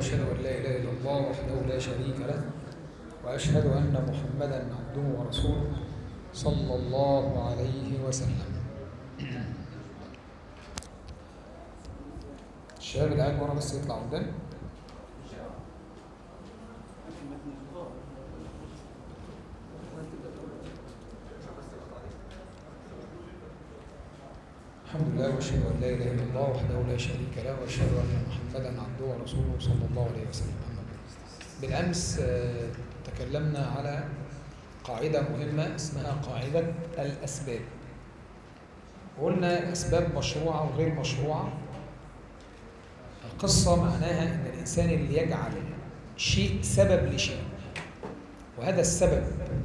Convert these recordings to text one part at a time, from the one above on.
وأشهد أن لا إله إلا الله وحده لا شريك له وأشهد أن محمدا عبده ورسوله صلى الله عليه وسلم الشباب اللي قاعد ورا بس يطلع قدام الحمد لله واشهد ان لا اله الا الله وحده لا شريك له واشهد ان محمدا عبده ورسوله صلى الله عليه وسلم أما بعد. بالامس آه، تكلمنا على قاعده مهمه اسمها قاعده الاسباب قلنا الاسباب مشروعه وغير مشروعه القصه معناها ان الانسان اللي يجعل شيء سبب لشيء وهذا السبب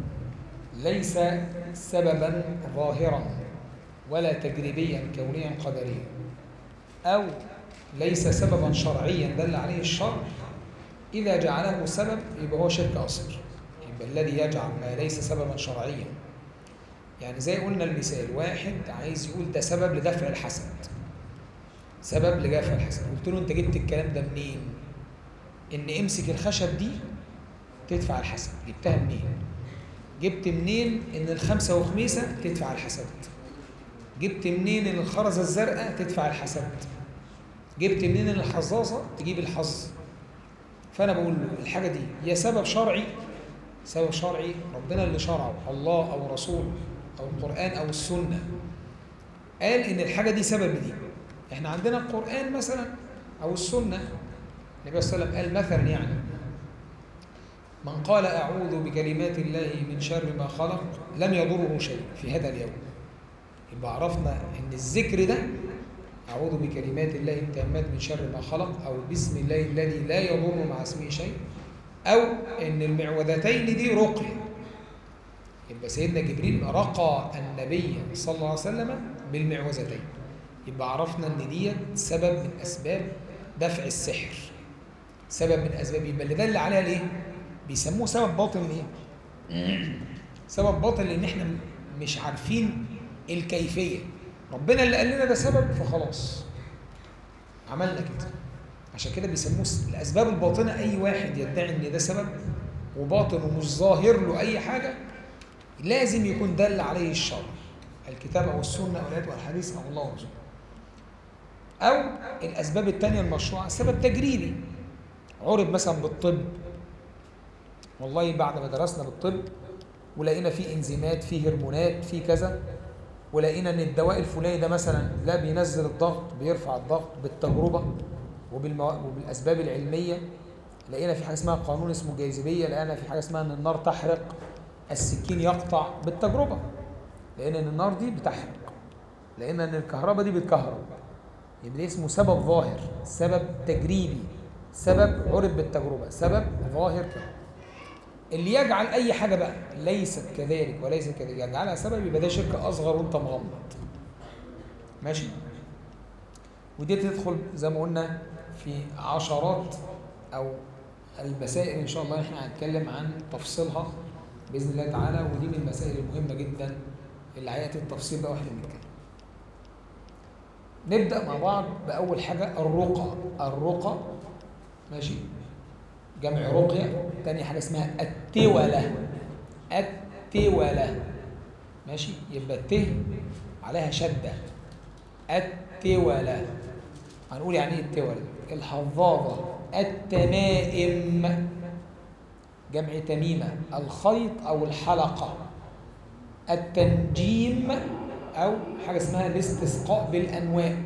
ليس سببا ظاهرا ولا تجريبيا كونيا قدريا أو ليس سببا شرعيا دل عليه الشرع إذا جعله سبب يبقى هو شرك أصغر يبقى الذي يجعل ما ليس سببا شرعيا يعني زي قلنا المثال واحد عايز يقول ده سبب لدفع الحسد سبب لدفع الحسد قلت له انت جبت الكلام ده منين ان امسك الخشب دي تدفع الحسد جبتها منين جبت منين ان الخمسه وخميسه تدفع الحسد جبت منين ان الخرزه الزرقاء تدفع الحسد جبت منين ان الحظاظه تجيب الحظ فانا بقول له الحاجه دي يا سبب شرعي سبب شرعي ربنا اللي شرعه الله او رسوله او القران او السنه قال ان الحاجه دي سبب دي احنا عندنا القران مثلا او السنه النبي صلى الله عليه وسلم قال مثلا يعني من قال اعوذ بكلمات الله من شر ما خلق لم يضره شيء في هذا اليوم يبقى عرفنا ان الذكر ده اعوذ بكلمات الله التامات من شر ما خلق او بسم الله الذي لا يضر مع اسمه شيء او ان المعوذتين دي رقيه يبقى سيدنا جبريل رقى النبي صلى الله عليه وسلم بالمعوذتين يبقى عرفنا ان ديت سبب من اسباب دفع السحر سبب من اسباب يبقى اللي دل عليها ليه بيسموه سبب باطن ليه سبب باطن لان احنا مش عارفين الكيفية ربنا اللي قال لنا ده سبب فخلاص عملنا كده عشان كده بيسموه الأسباب الباطنة أي واحد يدعي إن ده سبب وباطن ومش ظاهر له أي حاجة لازم يكون دل عليه الشرع الكتاب أو السنة أو الآيات والحديث أو الله ورسوله أو الأسباب الثانية المشروعة سبب تجريبي عرض مثلا بالطب والله بعد ما درسنا بالطب ولقينا فيه انزيمات فيه هرمونات فيه كذا ولقينا ان الدواء الفلاني ده مثلا لا بينزل الضغط بيرفع الضغط بالتجربه وبالمو... وبالاسباب العلميه لقينا في حاجه اسمها قانون اسمه الجاذبيه لقينا في حاجه اسمها ان النار تحرق السكين يقطع بالتجربه لان ان النار دي بتحرق لقينا ان الكهرباء دي بتكهرب يبقى ده اسمه سبب ظاهر سبب تجريبي سبب عرف بالتجربه سبب ظاهر كده اللي يجعل اي حاجه بقى ليست كذلك وليست كذلك يجعلها سبب يبقى ده شرك اصغر وانت مغمض ماشي ودي تدخل زي ما قلنا في عشرات او المسائل ان شاء الله احنا هنتكلم عن تفصيلها باذن الله تعالى ودي من المسائل المهمه جدا اللي هياتي التفصيل ده واحنا بنتكلم نبدا مع بعض باول حاجه الرقى الرقى ماشي جمع رقية تاني حاجة اسمها التولة التولة ماشي يبقى الت عليها شدة التولة هنقول يعني ايه التولة الحظاظة التمائم جمع تميمة الخيط أو الحلقة التنجيم أو حاجة اسمها الاستسقاء بالأنواء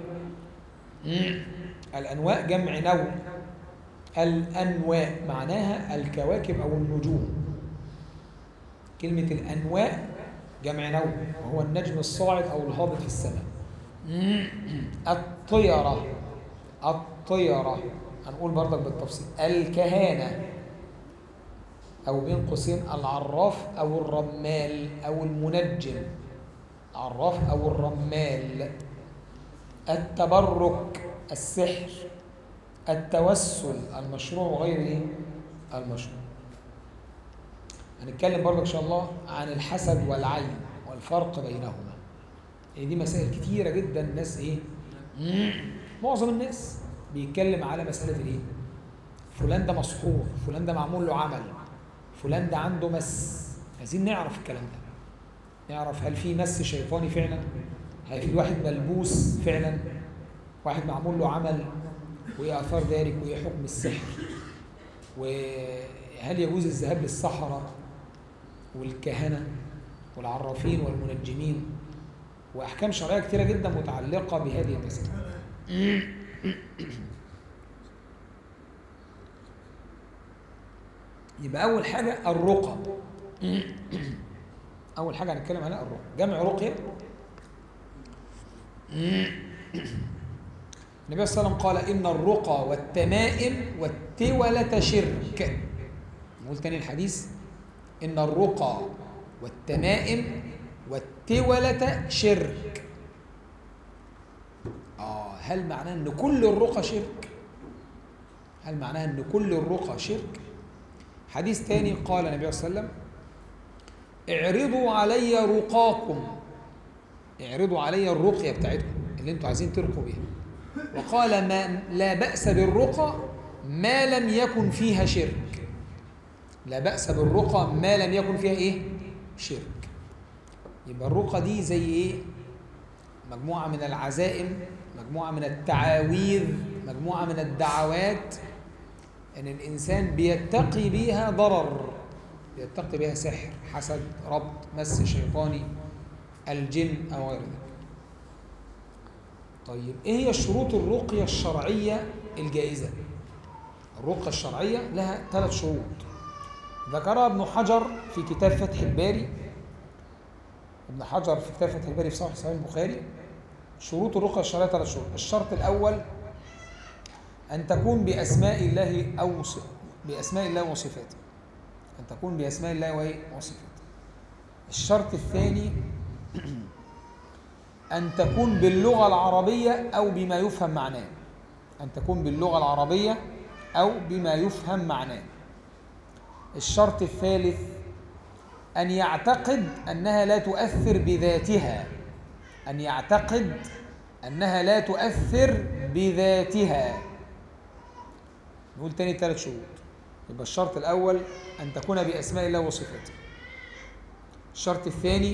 الأنواء جمع نوع الأنواء معناها الكواكب أو النجوم كلمة الأنواء جمع نوع وهو النجم الصاعد أو الهابط في السماء الطيرة الطيرة هنقول برضك بالتفصيل الكهانة أو بين قوسين العراف أو الرمال أو المنجم العراف أو الرمال التبرك السحر التوسل المشروع وغير ايه المشروع هنتكلم برضه ان شاء الله عن الحسد والعين والفرق بينهما يعني دي مسائل كتيرة جدا الناس ايه معظم الناس بيتكلم على مسألة الايه فلان ده مسحور فلان ده معمول له عمل فلان ده عنده مس عايزين نعرف الكلام ده نعرف هل في مس شيطاني فعلا هل في واحد ملبوس فعلا واحد معمول له عمل وايه اثار ذلك وايه حكم السحر وهل يجوز الذهاب للصحراء والكهنه والعرافين والمنجمين واحكام شرعيه كثيره جدا متعلقه بهذه المساله يبقى اول حاجه الرقى اول حاجه هنتكلم عليها الرقى جمع رقيه النبي صلى الله عليه وسلم قال ان الرقى والتمائم والتولة شرك نقول تاني الحديث ان الرقى والتمائم والتولة شرك اه هل معناه ان كل الرقى شرك هل معناه ان كل الرقى شرك حديث تاني قال النبي صلى الله عليه وسلم اعرضوا علي رقاكم اعرضوا علي الرقية بتاعتكم اللي انتوا عايزين ترقوا بيها وقال ما لا بأس بالرقى ما لم يكن فيها شرك لا بأس بالرقى ما لم يكن فيها ايه شرك يبقى الرقى دي زي ايه مجموعة من العزائم مجموعة من التعاويذ مجموعة من الدعوات ان الانسان بيتقي بيها ضرر بيتقي بيها سحر حسد ربط مس شيطاني الجن او غير ذلك طيب ايه هي شروط الرقيه الشرعيه الجائزه الرقيه الشرعيه لها ثلاث شروط ذكرها ابن حجر في كتاب فتح الباري ابن حجر في كتاب فتح الباري في صحيح صحيح البخاري شروط الرقيه الشرعيه ثلاث شروط الشرط الاول أن تكون بأسماء الله أو بأسماء الله وصفاته أن تكون بأسماء الله وصفاته الشرط الثاني أن تكون باللغة العربية أو بما يفهم معناه أن تكون باللغة العربية أو بما يفهم معناه الشرط الثالث أن يعتقد أنها لا تؤثر بذاتها أن يعتقد أنها لا تؤثر بذاتها نقول تاني ثلاث شروط يبقى الشرط الأول أن تكون بأسماء الله وصفاته الشرط الثاني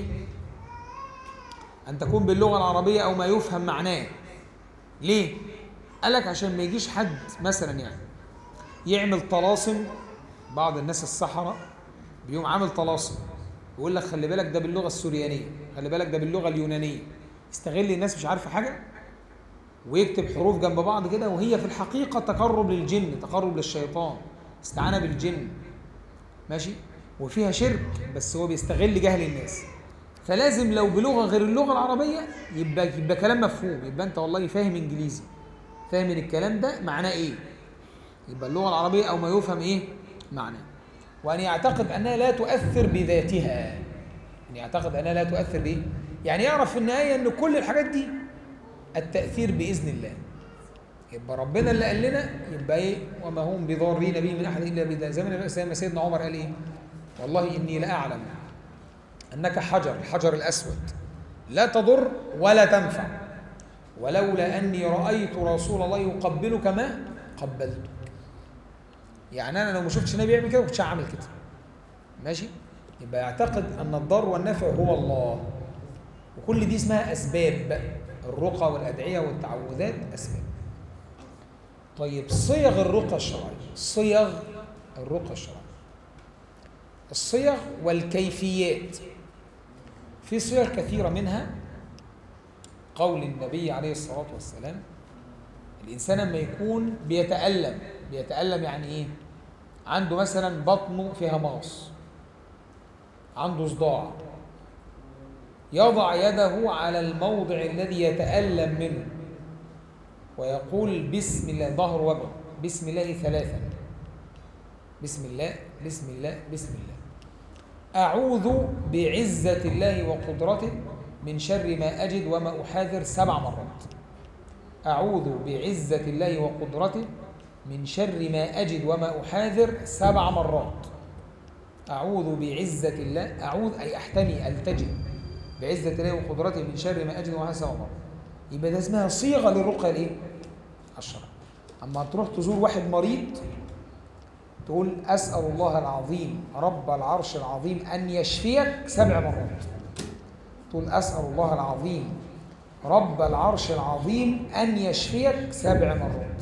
أن تكون باللغة العربية أو ما يفهم معناه ليه؟ قال لك عشان ما يجيش حد مثلا يعني يعمل طلاسم بعض الناس السحرة بيقوم عامل طلاسم يقول لك خلي بالك ده باللغة السوريانية خلي بالك ده باللغة اليونانية استغل الناس مش عارفة حاجة ويكتب حروف جنب بعض كده وهي في الحقيقة تقرب للجن تقرب للشيطان استعانة بالجن ماشي وفيها شرك بس هو بيستغل جهل الناس فلازم لو بلغة غير اللغة العربية يبقى يبقى كلام مفهوم يبقى انت والله فاهم انجليزي فاهم ان الكلام ده معناه ايه يبقى اللغة العربية او ما يفهم ايه معناه وان يعتقد انها لا تؤثر بذاتها ان يعتقد انها لا تؤثر بايه يعني يعرف في النهاية ان كل الحاجات دي التأثير بإذن الله يبقى ربنا اللي قال لنا يبقى ايه وما هم بضارين به من احد الا باذن زي زي ما سيدنا عمر قال ايه والله اني لاعلم انك حجر الحجر الاسود لا تضر ولا تنفع ولولا اني رايت رسول الله يقبلك ما قبلته يعني انا لو ما شفتش النبي يعمل كده ما كنتش هعمل كده ماشي يبقى يعتقد ان الضر والنفع هو الله وكل دي اسمها اسباب الرقى والادعيه والتعوذات اسباب طيب صيغ الرقى الشرعيه صيغ الرقى الشرعيه الصيغ والكيفيات في صيغ كثيره منها قول النبي عليه الصلاه والسلام الانسان لما يكون بيتالم بيتالم يعني ايه عنده مثلا بطنه فيها مغص عنده صداع يضع يده على الموضع الذي يتألم منه ويقول بسم الله ظهر وجهه بسم الله ثلاثا بسم الله بسم الله بسم الله أعوذ بعزة الله وقدرته من شر ما أجد وما أحاذر سبع مرات أعوذ بعزة الله وقدرته من شر ما أجد وما أحاذر سبع مرات أعوذ بعزة الله أعوذ أي أحتمي ألتجئ بعزة الله وقدرته من شر ما أجد وما سوى مرة يبقى ده اسمها صيغة للرقية الإيه؟ الشرع أما تروح تزور واحد مريض تقول أسأل الله العظيم رب العرش العظيم أن يشفيك سبع مرات تقول أسأل الله العظيم رب العرش العظيم أن يشفيك سبع مرات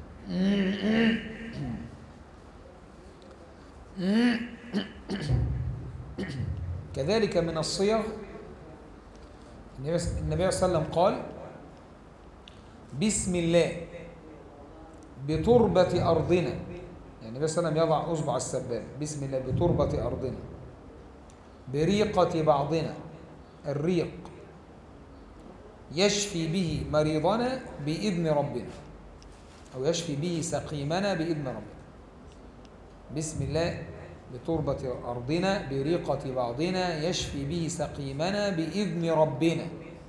كذلك من الصيغ النبي صلى الله عليه وسلم قال بسم الله بتربة أرضنا يعني النبي صلى الله عليه وسلم يضع أصبع السباب بسم الله بتربة أرضنا بريقة بعضنا الريق يشفي به مريضنا بإذن ربنا أو يشفي به سقيمنا بإذن ربنا بسم الله بتربة أرضنا بريقة بعضنا يشفي به سقيمنا بإذن ربنا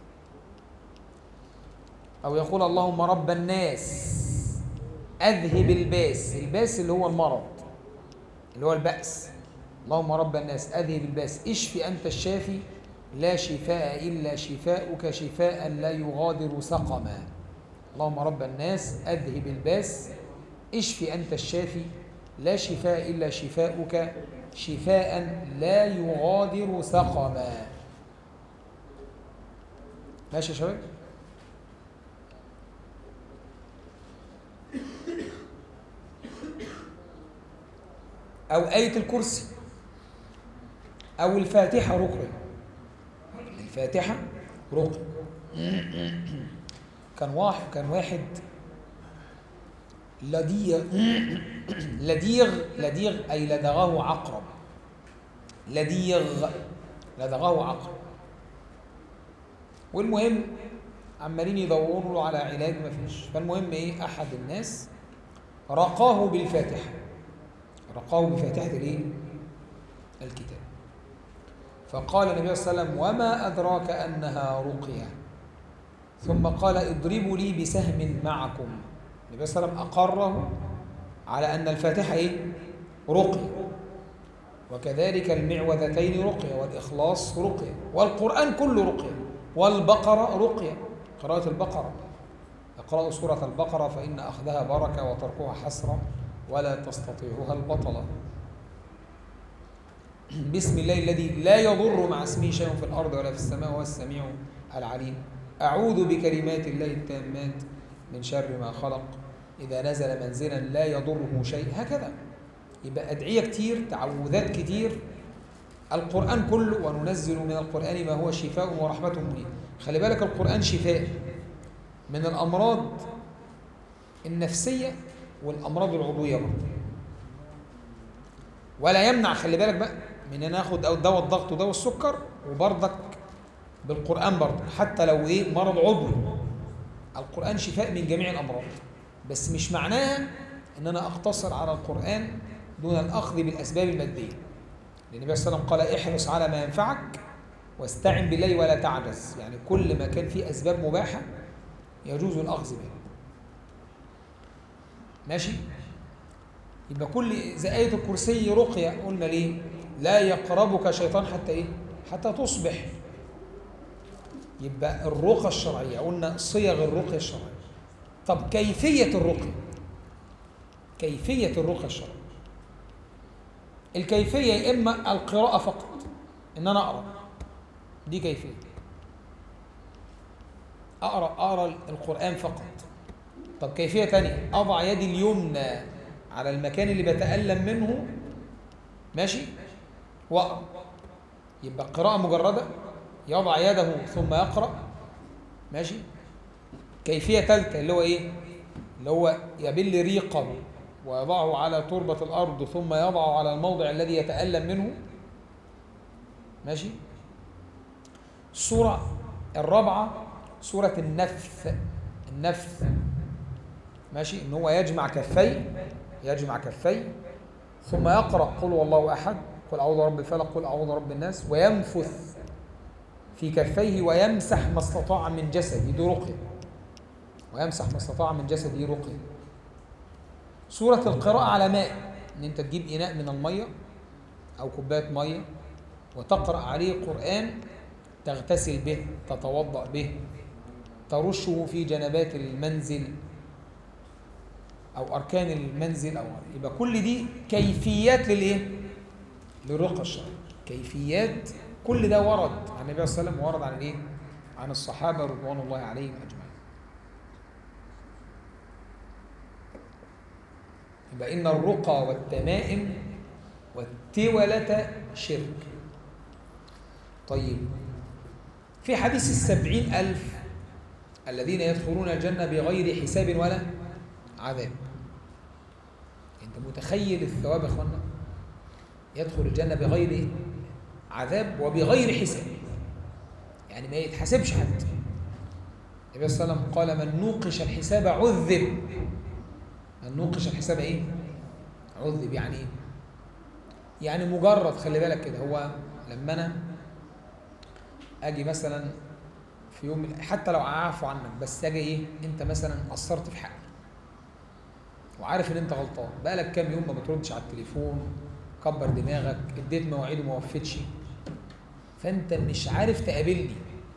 أو يقول اللهم رب الناس أذهب الباس الباس اللي هو المرض اللي هو البأس اللهم رب الناس أذهب الباس اشفي أنت الشافي لا شفاء إلا شفاؤك شفاء لا يغادر سقما اللهم رب الناس أذهب الباس اشفي أنت الشافي لا شفاء إلا شفاؤك شفاء لا يغادر سقما ماشي يا شباب أو آية الكرسي أو الفاتحة رقية الفاتحة رقية كان واحد كان واحد لديغ لديغ لديغ أي لدغه عقرب لديغ لدغه عقرب والمهم عمالين يدوروا له على علاج ما فيش فالمهم ايه احد الناس رقاه بالفاتحه رقاه بفاتحه الايه الكتاب فقال النبي صلى الله عليه وسلم وما ادراك انها رقيه ثم قال اضربوا لي بسهم معكم النبي صلى الله عليه وسلم اقره على ان الفاتحه ايه رقيه وكذلك المعوذتين رقيه والاخلاص رقيه والقران كله رقيه والبقره رقيه قراءه البقره اقرأوا سورة البقرة فإن أخذها بركة وتركها حسرة ولا تستطيعها البطلة بسم الله الذي لا يضر مع اسمه شيء في الأرض ولا في السماء وهو السميع العليم أعوذ بكلمات الله التامات من شر ما خلق إذا نزل منزلا لا يضره شيء هكذا يبقى أدعية كتير تعوذات كتير القرآن كله وننزل من القرآن ما هو شفاء ورحمة مهين خلي بالك القرآن شفاء من الأمراض النفسية والأمراض العضوية برضه ولا يمنع خلي بالك بقى من ان اخد دواء الضغط ودواء السكر وبرضك بالقرآن برضه حتى لو ايه مرض عضوي القرآن شفاء من جميع الأمراض بس مش معناها ان انا اقتصر على القرآن دون الأخذ بالأسباب المادية لأن النبي صلى الله عليه وسلم قال احرص على ما ينفعك واستعن بالله ولا تعجز يعني كل ما كان فيه أسباب مباحة يجوز الأخذ بها ماشي يبقى كل زي آية الكرسي رقية قلنا ليه لا يقربك شيطان حتى إيه حتى تصبح يبقى الرقى الشرعية قلنا صيغ الرقية الشرعية طب كيفية الرقية كيفية الرقية الشرعية الكيفية يا إما القراءة فقط إن أنا أقرأ دي كيفية أقرأ أقرأ القرآن فقط طب كيفية تانية أضع يدي اليمنى على المكان اللي بتألم منه ماشي وأقرأ يبقى قراءة مجردة يضع يده ثم يقرأ ماشي كيفية ثالثة اللي هو إيه اللي هو يبل ريقه ويضعه على تربة الأرض ثم يضعه على الموضع الذي يتألم منه ماشي الصورة الرابعة سورة النفث النفث ماشي ان هو يجمع كفيه يجمع كفيه ثم يقرأ قل هو الله أحد قل أعوذ برب الفلق قل أعوذ برب الناس وينفث في كفيه ويمسح ما استطاع من جسده دي رقية ويمسح ما استطاع من جسده رقية سورة القراءة على ماء ان انت تجيب إناء من المية أو كوباية مية وتقرأ عليه قرآن تغتسل به تتوضأ به ترشه في جنبات المنزل أو أركان المنزل أو يبقى كل دي كيفيات للإيه؟ للرقى الشرعية كيفيات كل ده ورد عن النبي صلى الله عليه وسلم ورد عن الإيه؟ عن الصحابة رضوان الله عليهم أجمعين يبقى إن الرقى والتمائم والتولة شرك طيب في حديث السبعين ألف الذين يدخلون الجنة بغير حساب ولا عذاب أنت متخيل الثواب يا أخوانا يدخل الجنة بغير عذاب وبغير حساب يعني ما يتحسبش حتى النبي صلى الله عليه وسلم قال من نوقش الحساب عذب من نوقش الحساب ايه عذب يعني ايه يعني مجرد خلي بالك كده هو لما انا اجي مثلا في يوم حتى لو اعفو عنك بس اجي ايه انت مثلا قصرت في حقي وعارف ان انت غلطان بقالك كام يوم ما بتردش على التليفون كبر دماغك اديت مواعيد وما وفتش فانت مش عارف تقابلني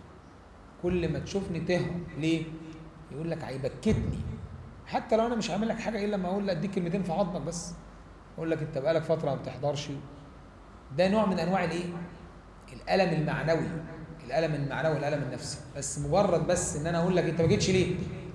كل ما تشوفني تهرب ليه يقول لك هيبكتني حتى لو انا مش عامل لك حاجه الا لما اقول لك اديك كلمتين في عظمك بس اقول لك انت بقالك فتره ما بتحضرش ده نوع من انواع الايه الالم المعنوي الالم المعنوي الالم النفسي بس مجرد بس ان انا اقول لك انت ما جيتش ليه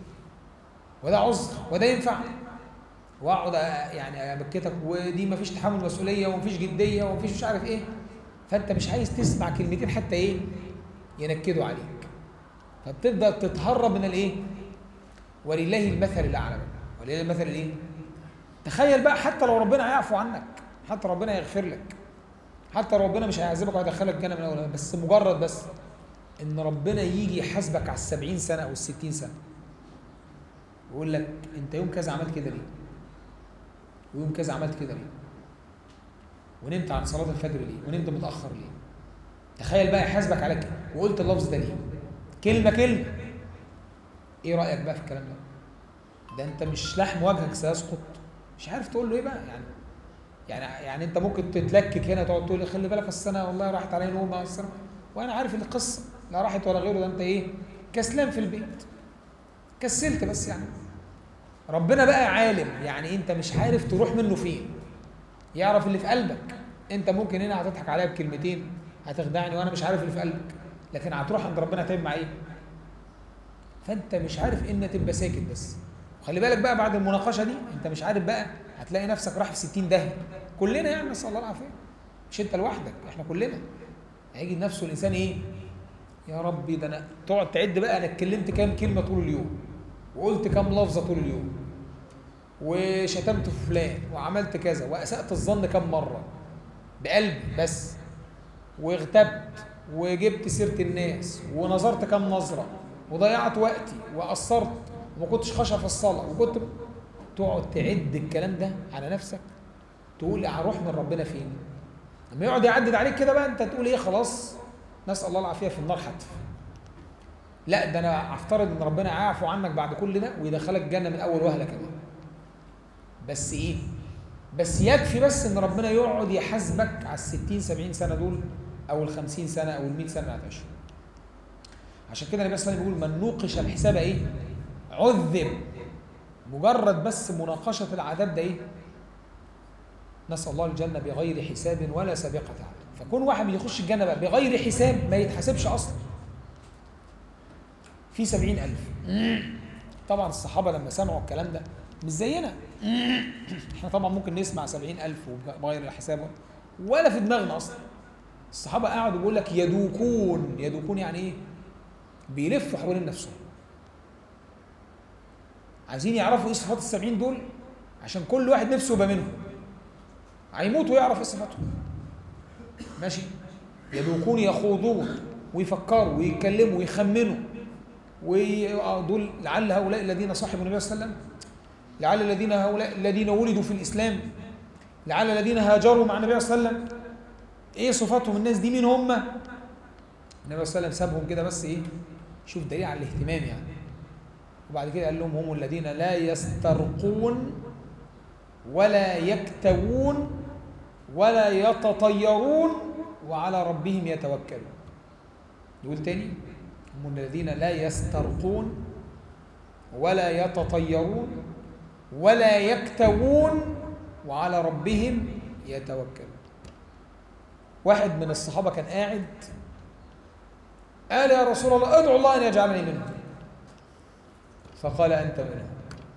وده عذر وده ينفع واقعد يعني ابكتك ودي ما فيش تحمل مسؤوليه وما فيش جديه وما فيش مش عارف ايه فانت مش عايز تسمع كلمتين حتى ايه ينكدوا عليك فبتبدا تتهرب من الايه ولله المثل الاعلى ولله المثل الايه تخيل بقى حتى لو ربنا هيعفو عنك حتى ربنا يغفر لك حتى لو ربنا مش هيعذبك وهيدخلك الجنه من اول بس مجرد بس ان ربنا يجي يحاسبك على السبعين سنه او الستين سنه ويقول لك انت يوم كذا عملت كده ليه ويوم كذا عملت كده ليه ونمت عن صلاه الفجر ليه ونمت متاخر ليه تخيل بقى يحاسبك على كده وقلت اللفظ ده ليه كلمه كلمه ايه رايك بقى في الكلام ده ده انت مش لحم وجهك سيسقط مش عارف تقول له ايه بقى يعني يعني يعني انت ممكن تتلكك هنا تقعد تقول خلي بالك السنه والله راحت عليا نوم السنه وانا عارف ان القصه لا راحت ولا غيره ده انت ايه كسلان في البيت كسلت بس يعني ربنا بقى عالم يعني انت مش عارف تروح منه فين يعرف اللي في قلبك انت ممكن هنا هتضحك عليا بكلمتين هتخدعني وانا مش عارف اللي في قلبك لكن هتروح عند ربنا هتعمل مع ايه فانت مش عارف ان تبقى ساكت بس وخلي بالك بقى بعد المناقشه دي انت مش عارف بقى هتلاقي نفسك راح في 60 داهيه كلنا يعني نسال الله العافيه مش انت لوحدك احنا كلنا هيجي نفسه الانسان ايه يا ربي ده انا تقعد تعد بقى انا اتكلمت كام كلمه طول اليوم وقلت كام لفظه طول اليوم وشتمت في فلان وعملت كذا واسات الظن كام مره بقلبي بس واغتبت وجبت سيره الناس ونظرت كام نظره وضيعت وقتي وقصرت وما كنتش خشع في الصلاه وكنت تقعد تعد الكلام ده على نفسك تقول هروح من ربنا فين لما يقعد يعدد عليك كده بقى انت تقول ايه خلاص نسال الله العافيه في النار حتف لا ده انا افترض ان ربنا يعفو عنك بعد كل ده ويدخلك الجنه من اول وهله كده بس ايه بس يكفي بس ان ربنا يقعد يحاسبك على ال 60 70 سنه دول او ال 50 سنه او ال 100 سنه اللي هتعيشهم عشان كده النبي صلى الله عليه وسلم بيقول من نوقش الحساب ايه عذب مجرد بس مناقشه العذاب ده ايه نسال الله الجنه بغير حساب ولا سابقه عذاب فكون واحد بيخش الجنه بقى بغير حساب ما يتحاسبش اصلا في سبعين ألف طبعا الصحابة لما سمعوا الكلام ده مش زينا احنا طبعا ممكن نسمع سبعين ألف بغير حساب ولا في دماغنا أصلا الصحابة قعدوا بيقول لك يدوكون يدوكون يعني إيه؟ بيلفوا حوالين نفسهم عايزين يعرفوا إيه صفات السبعين دول عشان كل واحد نفسه يبقى منهم هيموت ويعرف إيه صفاتهم ماشي يدوكون يخوضون ويفكروا ويتكلموا ويخمنوا ودول لعل هؤلاء الذين صاحبوا النبي صلى الله عليه وسلم لعل الذين هؤلاء الذين ولدوا في الاسلام لعل الذين هاجروا مع النبي صلى الله عليه وسلم ايه صفاتهم الناس دي مين هم النبي صلى الله عليه وسلم سابهم كده بس ايه شوف دليل على الاهتمام يعني وبعد كده قال لهم هم الذين لا يسترقون ولا يكتوون ولا يتطيرون وعلى ربهم يتوكلون دول تاني هم الذين لا يسترقون ولا يتطيرون ولا يكتوون وعلى ربهم يتوكلون واحد من الصحابة كان قاعد قال يا رسول الله ادعو الله أن يجعلني منهم فقال أنت منهم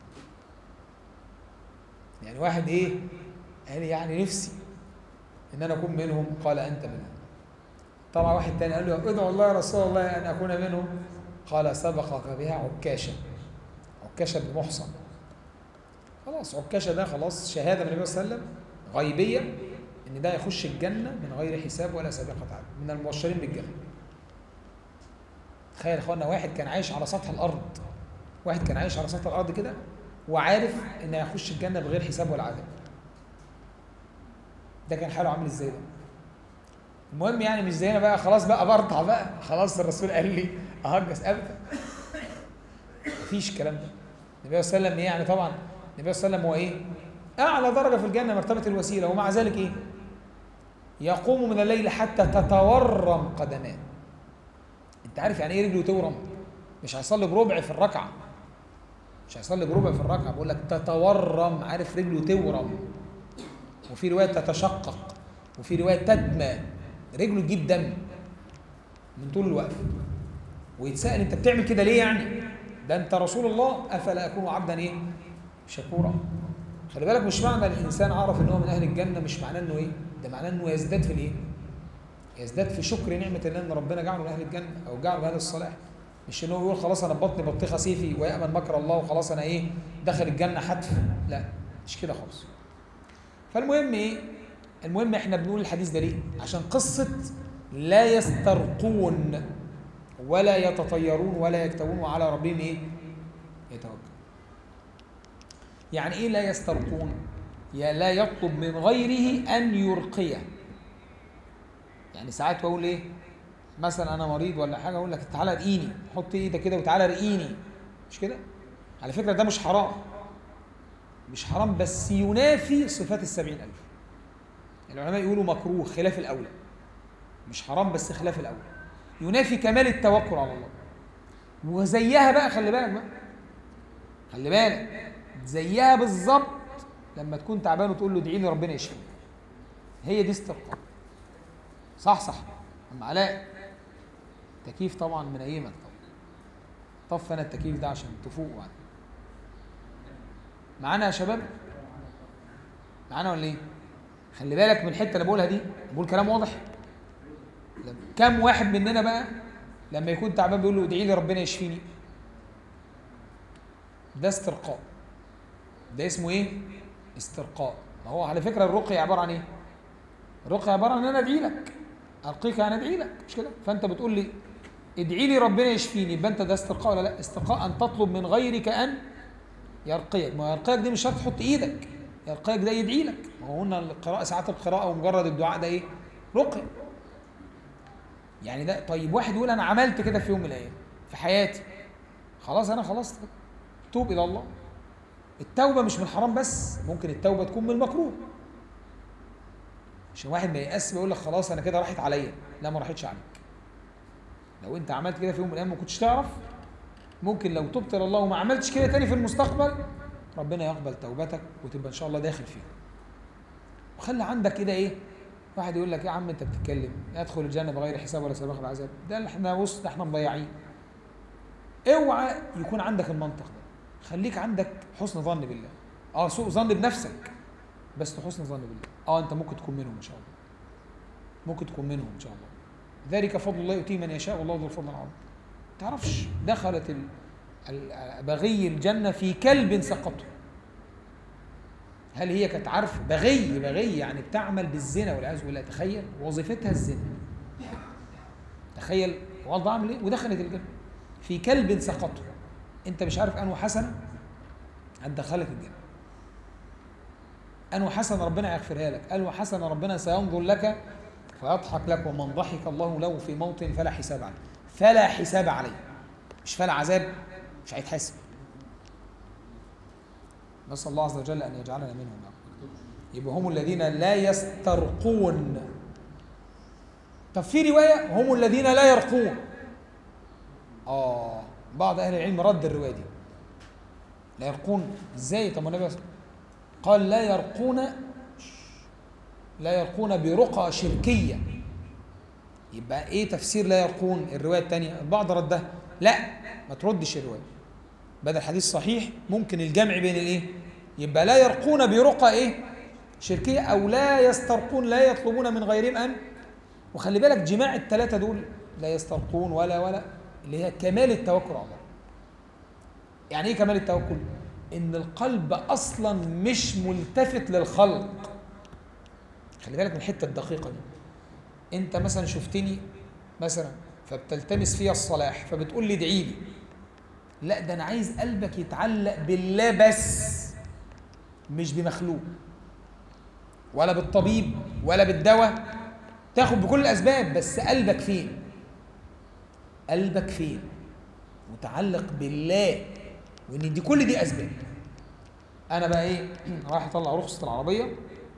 يعني واحد إيه قال يعني نفسي إن أنا أكون منهم قال أنت منهم طبعا واحد تاني قال له ادعو الله يا رسول الله أن أكون منهم قال سبقك بها عكاشة عكاشة بن محصن خلاص عكاشة ده خلاص شهادة من النبي صلى الله عليه وسلم غيبية إن ده يخش الجنة من غير حساب ولا سابقة عدل من المبشرين بالجنة تخيل يا اخوانا واحد كان عايش على سطح الأرض واحد كان عايش على سطح الأرض كده وعارف إن هيخش الجنة بغير حساب ولا عذاب ده كان حاله عامل ازاي ده المهم يعني مش زينا بقى خلاص بقى برطع بقى خلاص الرسول قال لي اهجس ابدا مفيش الكلام ده النبي صلى الله عليه وسلم يعني طبعا النبي صلى الله عليه وسلم هو ايه اعلى درجه في الجنه مرتبه الوسيله ومع ذلك ايه يقوم من الليل حتى تتورم قدماه انت عارف يعني ايه رجله تورم مش هيصلي بربع في الركعه مش هيصلي بربع في الركعه بقول لك تتورم عارف رجله تورم وفي روايه تتشقق وفي روايه تدمى رجله تجيب دم من طول الوقف ويتسال انت بتعمل كده ليه يعني ده انت رسول الله افلا اكون عبدا ايه شكورا خلي بالك مش معنى الانسان عرف ان هو من اهل الجنه مش معناه انه ايه ده معناه انه يزداد في الايه يزداد في شكر نعمه الله ان ربنا جعله من اهل الجنه او جعله من اهل الصلاح مش انه يقول خلاص انا بطني بطيخه سيفي ويامن مكر الله وخلاص انا ايه دخل الجنه حتف لا مش كده خالص فالمهم ايه المهم احنا بنقول الحديث ده ليه عشان قصه لا يسترقون ولا يتطيرون ولا يكتوون وعلى ربهم ايه يتوكلون يعني ايه لا يسترقون يا لا يطلب من غيره ان يرقيه يعني ساعات بقول ايه مثلا انا مريض ولا حاجه اقول لك تعالى ارقيني حط ايدك كده وتعالى ارقيني مش كده على فكره ده مش حرام مش حرام بس ينافي صفات السبعين ألف العلماء يقولوا مكروه خلاف الأولى مش حرام بس خلاف الأولى ينافي كمال التوكل على الله وزيها بقى خلي بالك بقى خلي بالك زيها بالظبط لما تكون تعبان وتقول له ادعي لي ربنا يشفيك هي دي استرقاء صح صح اما علاء تكييف طبعا من ايامك طبعا طف انا التكييف ده عشان تفوق يعني معانا يا شباب معانا ولا ايه خلي بالك من الحته اللي بقولها دي بقول كلام واضح كم واحد مننا بقى لما يكون تعبان بيقول له ادعي لي ربنا يشفيني ده استرقاء ده اسمه ايه استرقاء ما هو على فكره الرقيه عباره عن ايه الرقيه عباره عن ان انا ادعي لك ارقيك يعني ادعي لك مش كده فانت بتقول لي ادعي لي ربنا يشفيني يبقى انت ده استرقاء ولا لا استرقاء ان تطلب من غيرك ان يرقيك ما يرقيك دي مش شرط تحط ايدك يرقيك ده يدعي لك ما هو قلنا القراءه ساعات القراءه ومجرد الدعاء ده ايه رقيه يعني ده طيب واحد يقول انا عملت كده في يوم من الايام في حياتي خلاص انا خلاص توب الى الله التوبه مش من حرام بس ممكن التوبه تكون من المكروه عشان واحد ما يأس بيقول لك خلاص انا كده راحت عليا لا ما راحتش عليك لو انت عملت كده في يوم من الايام ما كنتش تعرف ممكن لو تبت الى الله وما عملتش كده تاني في المستقبل ربنا يقبل توبتك وتبقى ان شاء الله داخل فيها وخلي عندك كده ايه واحد يقول لك يا عم انت بتتكلم يدخل الجنه بغير حساب ولا سابقه عذاب ده اللي احنا بص ده احنا مضيعين اوعى يكون عندك المنطق ده خليك عندك حسن ظن بالله اه سوء ظن بنفسك بس حسن ظن بالله اه انت ممكن تكون منهم ان شاء الله ممكن تكون منهم ان شاء الله ذلك فضل الله يؤتيه من يشاء والله ذو الفضل العظيم تعرفش دخلت بغي الجنة في كلب سقطه هل هي كانت عارفة بغي بغي يعني بتعمل بالزنا والعياذ بالله تخيل وظيفتها الزنا تخيل والله عامل ايه ودخلت الجنة في كلب سقطه انت مش عارف انه حسنة هتدخلك الجنة انه حسنة ربنا يغفرها لك انه حسنة ربنا سينظر لك فيضحك لك ومن ضحك الله له في موطن فلا حساب عليه فلا حساب عليه مش فلا عذاب مش هيتحاسب نسأل الله عز وجل أن يجعلنا منهم يبقى هم الذين لا يسترقون طب في رواية هم الذين لا يرقون آه بعض أهل العلم رد الرواية دي لا يرقون ازاي طب النبي قال لا يرقون لا يرقون برقى شركيه يبقى ايه تفسير لا يرقون الروايه الثانيه البعض ردها لا ما تردش الروايه بدل حديث صحيح ممكن الجمع بين الايه يبقى لا يرقون برقى ايه شركيه او لا يسترقون لا يطلبون من غيرهم ان وخلي بالك جماع الثلاثه دول لا يسترقون ولا ولا اللي هي كمال التوكل على الله يعني ايه كمال التوكل ان القلب اصلا مش ملتفت للخلق خلي بالك من الحته الدقيقه دي انت مثلا شفتني مثلا فبتلتمس فيها الصلاح فبتقول لي ادعي لي لا ده انا عايز قلبك يتعلق بالله بس مش بمخلوق ولا بالطبيب ولا بالدواء تاخد بكل الاسباب بس قلبك فين قلبك فين متعلق بالله وان دي كل دي اسباب انا بقى ايه رايح اطلع رخصه العربيه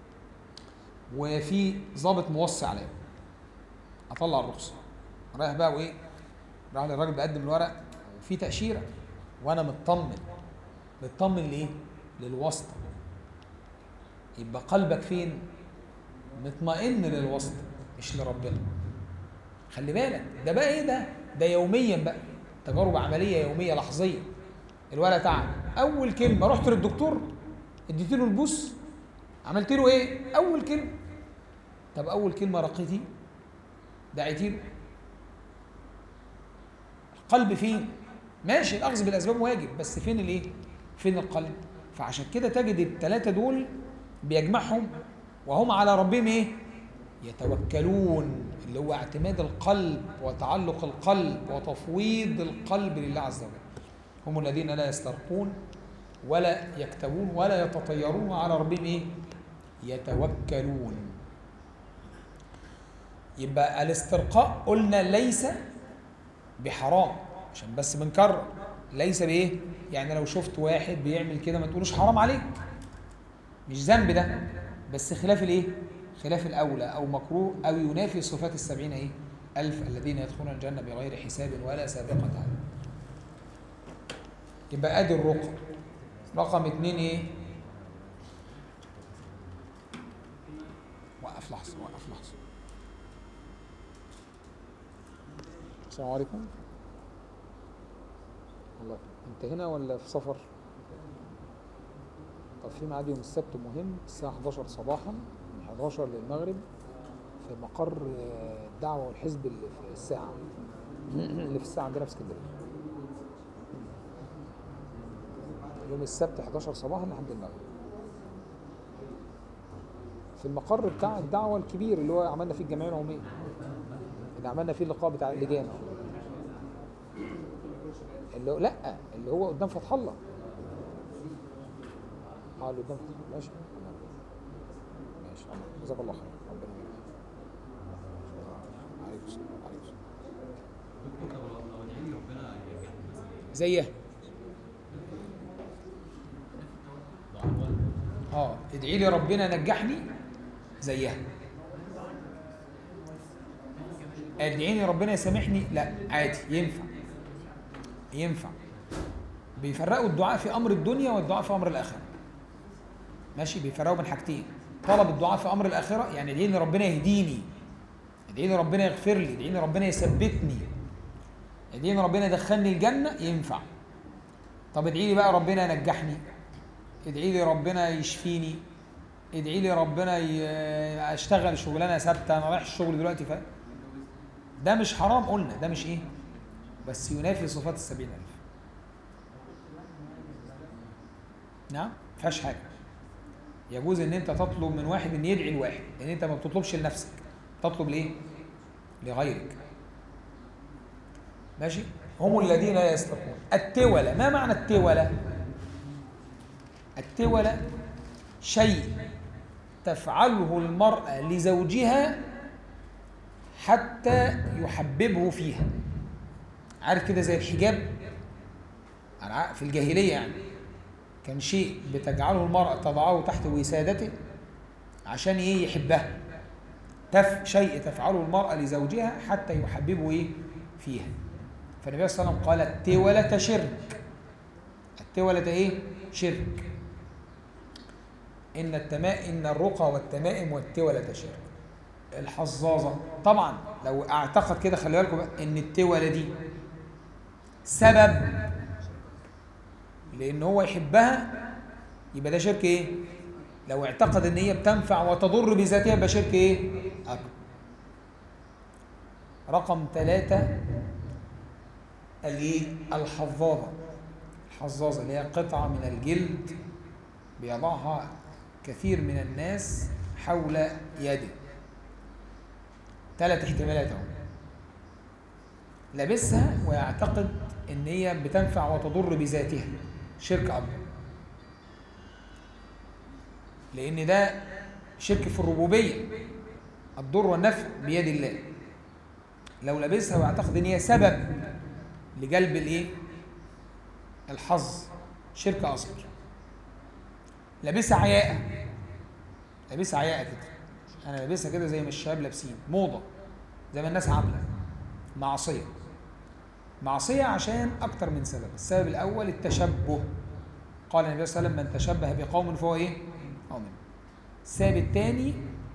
وفي ضابط موصي عليا اطلع الرخصه رايح بقى وايه راح للراجل بقدم الورق وفي تاشيره وانا مطمن مطمن ليه للواسطه يبقى قلبك فين مطمئن للواسطه مش لربنا خلي بالك ده بقى ايه ده ده يوميا بقى تجارب عمليه يوميه لحظيه الورق تعب اول كلمه رحت للدكتور اديت له البوس عملت له ايه اول كلمه طب اول كلمه رقيتي دعيتي له القلب فين ماشي الاخذ بالاسباب واجب بس فين الايه فين القلب فعشان كده تجد الثلاثه دول بيجمعهم وهم على ربهم ايه يتوكلون اللي هو اعتماد القلب وتعلق القلب وتفويض القلب لله عز وجل هم الذين لا يسترقون ولا يكتبون ولا يتطيرون على ربهم ايه يتوكلون يبقى الاسترقاء قلنا ليس بحرام عشان بس بنكرر ليس بايه يعني لو شفت واحد بيعمل كده ما تقولوش حرام عليك مش ذنب ده بس خلاف الايه خلاف الاولى او مكروه او ينافي صفات السبعين ايه الف الذين يدخلون الجنه بغير حساب ولا سابقه عليه يبقى ادي الرقى رقم اتنين ايه وقف لحظه وقف لحظه السلام عليكم الله انت هنا ولا في سفر طب في ميعاد يوم السبت مهم الساعة 11 صباحا من 11 للمغرب في مقر الدعوة والحزب اللي في الساعة اللي في الساعة عندنا في اسكندرية يوم السبت 11 صباحا لحد المغرب في المقر بتاع الدعوة الكبير اللي هو عملنا فيه الجمعية العمومية اللي عملنا فيه اللقاء بتاع اللجان اللي هو لا اللي هو قدام فتح الله اه اللي قدام فتح الله ماشي ماشي جزاك الله خير ربنا يبارك عليكم السلام عليكم السلام زيه اه ادعي لي ربنا نجحني زيها ادعيني ربنا يسامحني لا عادي ينفع ينفع بيفرقوا الدعاء في امر الدنيا والدعاء في امر الاخره ماشي بيفرقوا بين حاجتين طلب الدعاء في امر الاخره يعني ادعيني ربنا يهديني ادعيني ربنا يغفر لي ادعيني ربنا يثبتني ادعيني ربنا يدخلني الجنه ينفع طب ادعي لي بقى ربنا ينجحني ادعي لي ربنا يشفيني ادعي لي ربنا ي... اشتغل شغلانه ثابته انا رايح الشغل دلوقتي ف ده مش حرام قلنا ده مش ايه بس ينافي صفات السبعين ألف نعم فيهاش حاجة يجوز ان انت تطلب من واحد ان يدعي لواحد لان انت ما بتطلبش لنفسك تطلب ليه لغيرك ماشي هم الذين لا يسترقون التولة ما معنى التولة التولة شيء تفعله المرأة لزوجها حتى يحببه فيها عارف كده زي الحجاب في الجاهلية يعني كان شيء بتجعله المرأة تضعه تحت وسادته عشان ايه يحبها تف شيء تفعله المرأة لزوجها حتى يحببه ايه فيها فالنبي صلى الله عليه وسلم قال التولة شرك التولة ايه شرك ان التماء ان الرقى والتمائم والتولة شرك الحظاظة طبعا لو اعتقد كده خلي بالكم بقى ان التولة دي سبب لان هو يحبها يبقى ده شرك ايه لو اعتقد ان هي بتنفع وتضر بذاتها يبقى شرك ايه اكبر رقم ثلاثة الايه الحظاظة الحظاظة اللي هي قطعة من الجلد بيضعها كثير من الناس حول يده ثلاث احتمالات اهو لابسها ويعتقد ان هي بتنفع وتضر بذاتها شرك اكبر لان ده شرك في الربوبيه الضر والنفع بيد الله لو لابسها ويعتقد ان هي سبب لجلب الايه الحظ شرك اصغر لابسها عياء لابسها عياء كده انا لابسها كده زي ما الشباب لابسين موضه زي ما الناس عامله معصيه معصيه عشان اكتر من سبب السبب الاول التشبه قال النبي صلى الله عليه وسلم من تشبه بقوم فهو ايه او منه السبب الثاني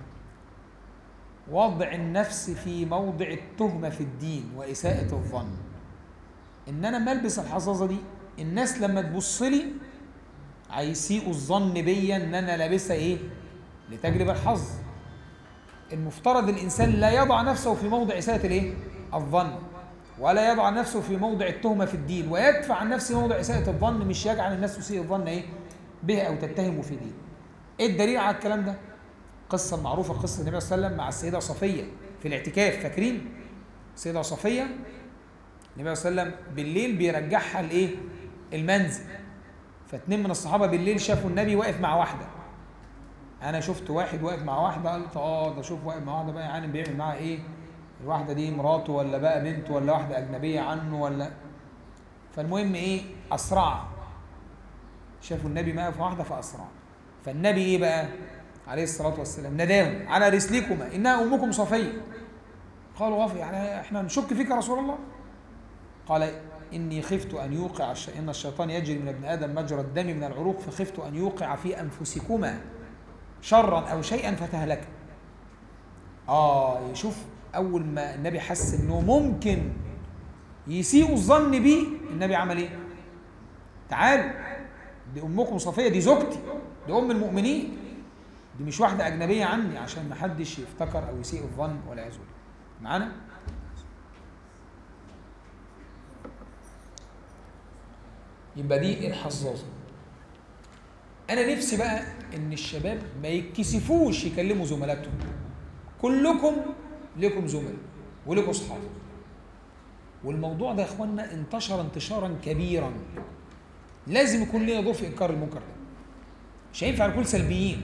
وضع النفس في موضع التهمه في الدين واساءه الظن ان انا ملبس الحظاظه دي الناس لما تبص لي هيسيئوا الظن بيا ان انا لابسها ايه لتجلب الحظ المفترض الانسان لا يضع نفسه في موضع اساءه الايه الظن ولا يضع نفسه في موضع التهمه في الدين ويدفع عن نفسه موضع اساءه الظن مش يجعل الناس تسيء الظن ايه به او تتهمه في دين ايه الدليل على الكلام ده قصه معروفه قصه النبي صلى الله عليه وسلم مع السيده صفيه في الاعتكاف فاكرين السيده صفيه النبي صلى الله عليه وسلم بالليل بيرجعها لايه المنزل فاتنين من الصحابه بالليل شافوا النبي واقف مع واحده انا شفت واحد واقف مع واحده قلت اه ده شوف واقف مع واحده بقى يعني بيعمل معاها ايه الواحده دي مراته ولا بقى بنته ولا واحده اجنبيه عنه ولا فالمهم ايه اسرع شافوا النبي واقف مع واحده فاسرع فالنبي ايه بقى عليه الصلاه والسلام نداهم على رسلكما انها امكم صفيه قالوا غفر يعني احنا نشك فيك يا رسول الله قال إني خفت أن يوقع الش... إن الشيطان يجري من ابن آدم مجرى الدم من العروق فخفت أن يوقع في أنفسكما شرا أو شيئا فتهلك آه يشوف أول ما النبي حس إنه ممكن يسيء الظن بيه النبي عمل إيه؟ تعالوا دي أمكم صفية دي زوجتي دي أم المؤمنين دي مش واحدة أجنبية عني عشان ما حدش يفتكر أو يسيء الظن ولا يزول معانا؟ يبقى دي الحظاظه انا نفسي بقى ان الشباب ما يتكسفوش يكلموا زملاتهم كلكم لكم زملاء ولكم اصحاب والموضوع ده يا اخوانا انتشر انتشارا كبيرا لازم يكون لنا دور في انكار المنكر ده مش هينفع نكون سلبيين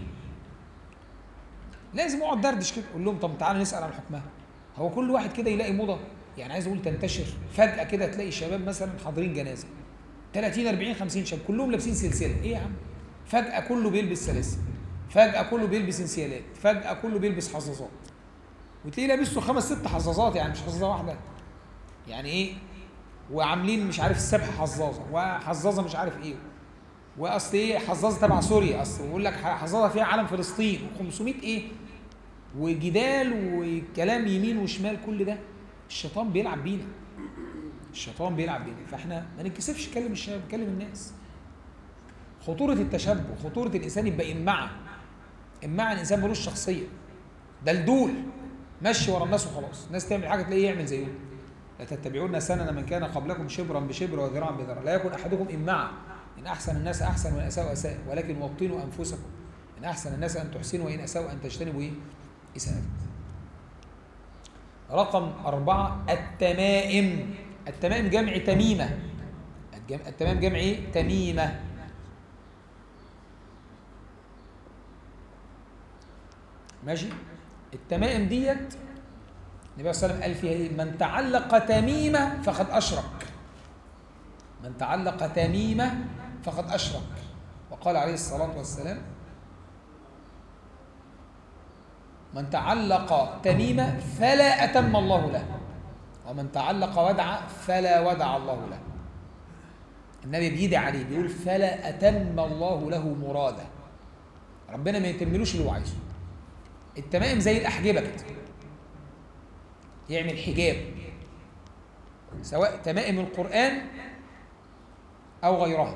لازم اقعد دردش كده اقول لهم طب تعالى نسال عن حكمها هو كل واحد كده يلاقي موضه يعني عايز اقول تنتشر فجاه كده تلاقي شباب مثلا حاضرين جنازه 30 40 50 شاب كلهم لابسين سلسله ايه يا عم فجاه كله بيلبس سلاسل فجاه كله بيلبس انسيالات فجاه كله بيلبس حظاظات وتلاقيه لابس له خمس ست حظاظات يعني مش حظاظه واحده يعني ايه وعاملين مش عارف السبحه حظاظه وحظاظه مش عارف ايه واصل ايه حظاظه تبع سوريا اصل يقول لك حظاظه فيها علم فلسطين و500 ايه وجدال وكلام يمين وشمال كل ده الشيطان بيلعب بينا الشيطان بيلعب بينا فاحنا ما نتكسفش نكلم الشباب نكلم الناس خطورة التشبه خطورة الإنسان يبقى إمعة إمعة الإنسان ملوش شخصية دلدول مشي ورا الناس وخلاص الناس تعمل حاجة تلاقيه يعمل زيهم لا تتبعون سنن من كان قبلكم شبرا بشبر وذراعا بذراع لا يكن أحدكم إمعة إن أحسن الناس أحسن وإن أساءوا أساء ولكن وطنوا أنفسكم إن أحسن الناس أن تحسنوا وإن أساءوا أن تجتنبوا إيه؟ إساءة رقم أربعة التمائم التمائم جمع تميمة التمام جمع ايه؟ تميمة ماشي التمائم ديت النبي صلى الله عليه وسلم قال فيها ايه؟ من تعلق تميمة فقد أشرك من تعلق تميمة فقد أشرك وقال عليه الصلاة والسلام من تعلق تميمة فلا أتم الله له ومن تعلق ودع فلا ودع الله له النبي بيدعي عليه بيقول فلا أتم الله له مراده ربنا ما يتملوش اللي هو عايزه التمائم زي الأحجبة كده يعمل حجاب سواء تمائم القرآن أو غيرها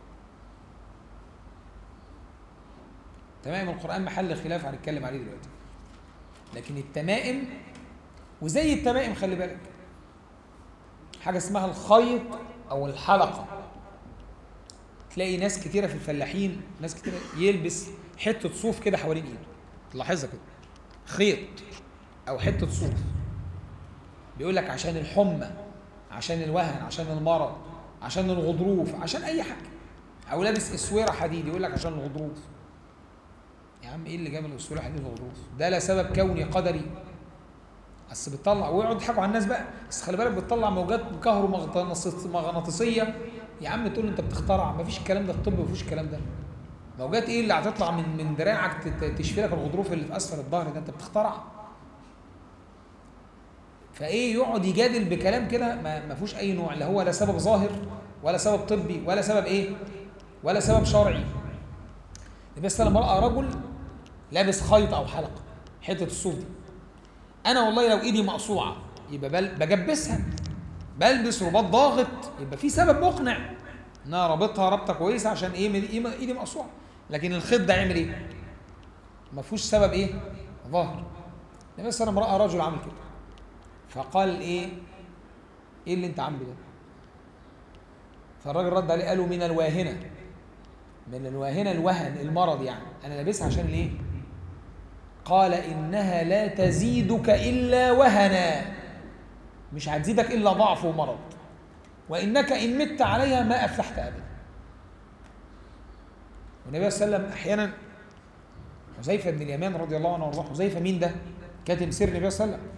تمائم القرآن محل خلاف هنتكلم عليه دلوقتي لكن التمائم وزي التمائم خلي بالك حاجة اسمها الخيط أو الحلقة تلاقي ناس كتيرة في الفلاحين ناس كتيرة يلبس حتة صوف كده حوالين ايده تلاحظها كده خيط أو حتة صوف بيقول لك عشان الحمى عشان الوهن عشان المرض عشان الغضروف عشان أي حاجة أو لابس اسوره حديد يقول لك عشان الغضروف يا عم ايه اللي جاب الاسوره حديد الغضروف ده لا سبب كوني قدري بس بتطلع ويقعدوا يضحكوا على الناس بقى بس خلي بالك بتطلع موجات كهرومغناطيسيه يا عم تقول انت بتخترع ما فيش الكلام ده الطب ما فيش الكلام ده موجات ايه اللي هتطلع من من دراعك تشفي لك الغضروف اللي في اسفل الظهر ده انت بتخترع فايه يقعد يجادل بكلام كده ما, ما فيهوش اي نوع لا هو لا سبب ظاهر ولا سبب طبي ولا سبب ايه ولا سبب شرعي النبي صلى الله عليه وسلم راى رجل لابس خيط او حلقه حته الصوف دي انا والله لو ايدي مقصوعه يبقى بل بجبسها بلبس رباط ضاغط يبقى في سبب مقنع ان انا رابطها رابطه كويسه عشان ايه ايدي مقصوعه لكن الخيط ده يعمل ايه ما فيهوش سبب ايه ظاهر النبي صلى الله عليه وسلم راى رجل عامل كده فقال ايه ايه اللي انت عامله ده فالراجل رد عليه قالوا من الواهنه من الواهنه الوهن المرض يعني انا لابسها عشان ليه قال إنها لا تزيدك إلا وهنا مش هتزيدك إلا ضعف ومرض وإنك إن مت عليها ما أفلحت أبدا والنبي صلى الله عليه وسلم أحيانا حذيفة بن اليمان رضي الله عنه وارضاه حذيفة مين ده؟ كاتب سر النبي صلى الله عليه وسلم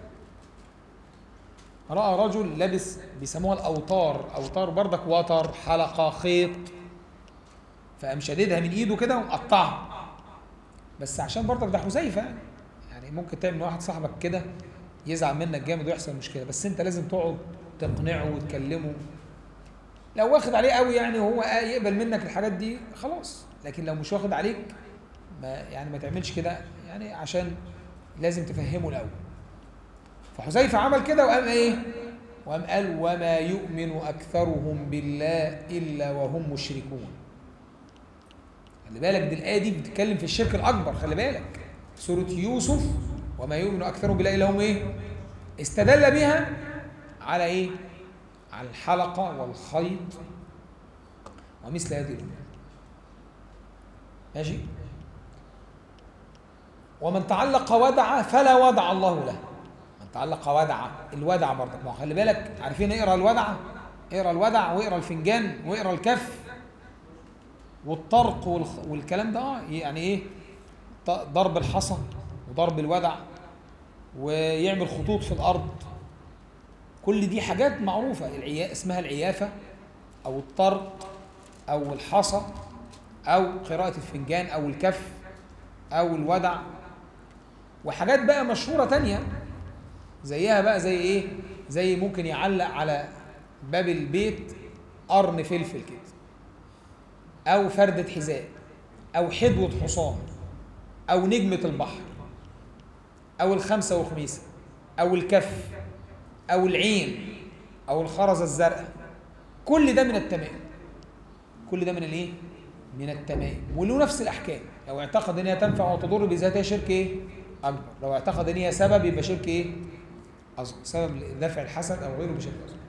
رأى رجل لابس بيسموها الأوتار أوتار بردك وتر حلقة خيط فقام شددها من إيده كده ومقطعها بس عشان برضك ده حذيفه يعني ممكن تعمل واحد صاحبك كده يزعل منك جامد ويحصل مشكله بس انت لازم تقعد تقنعه وتكلمه لو واخد عليه قوي يعني وهو يقبل منك الحاجات دي خلاص لكن لو مش واخد عليك ما يعني ما تعملش كده يعني عشان لازم تفهمه الاول فحذيفه عمل كده وقام ايه وقام قال وما يؤمن اكثرهم بالله الا وهم مشركون خلي بالك دي الايه دي بتتكلم في الشرك الاكبر خلي بالك سوره يوسف وما يؤمن اكثرهم بالله الا هم ايه استدل بها على ايه على الحلقه والخيط ومثل هذه الامور ماشي ومن تعلق ودع فلا ودع الله له من تعلق ودع الودع برضك ما خلي بالك عارفين اقرا الودع اقرا الودع واقرا الفنجان واقرا الكف والطرق والكلام ده يعني ايه ضرب الحصى وضرب الودع ويعمل خطوط في الارض كل دي حاجات معروفه العيا اسمها العيافه او الطرق او الحصى او قراءه الفنجان او الكف او الودع وحاجات بقى مشهوره تانية زيها بقى زي ايه زي ممكن يعلق على باب البيت قرن فلفل كده أو فردة حذاء أو حدوة حصان أو نجمة البحر أو الخمسة وخميسة أو الكف أو العين أو الخرزة الزرقاء كل ده من التمام كل ده من الايه؟ من التمام وله نفس الأحكام لو اعتقد ان هي تنفع وتضر بذاتها شرك ايه؟ أكبر لو اعتقد ان هي سبب يبقى شرك ايه؟ أصغر سبب دفع الحسد أو غيره بشرك أصغر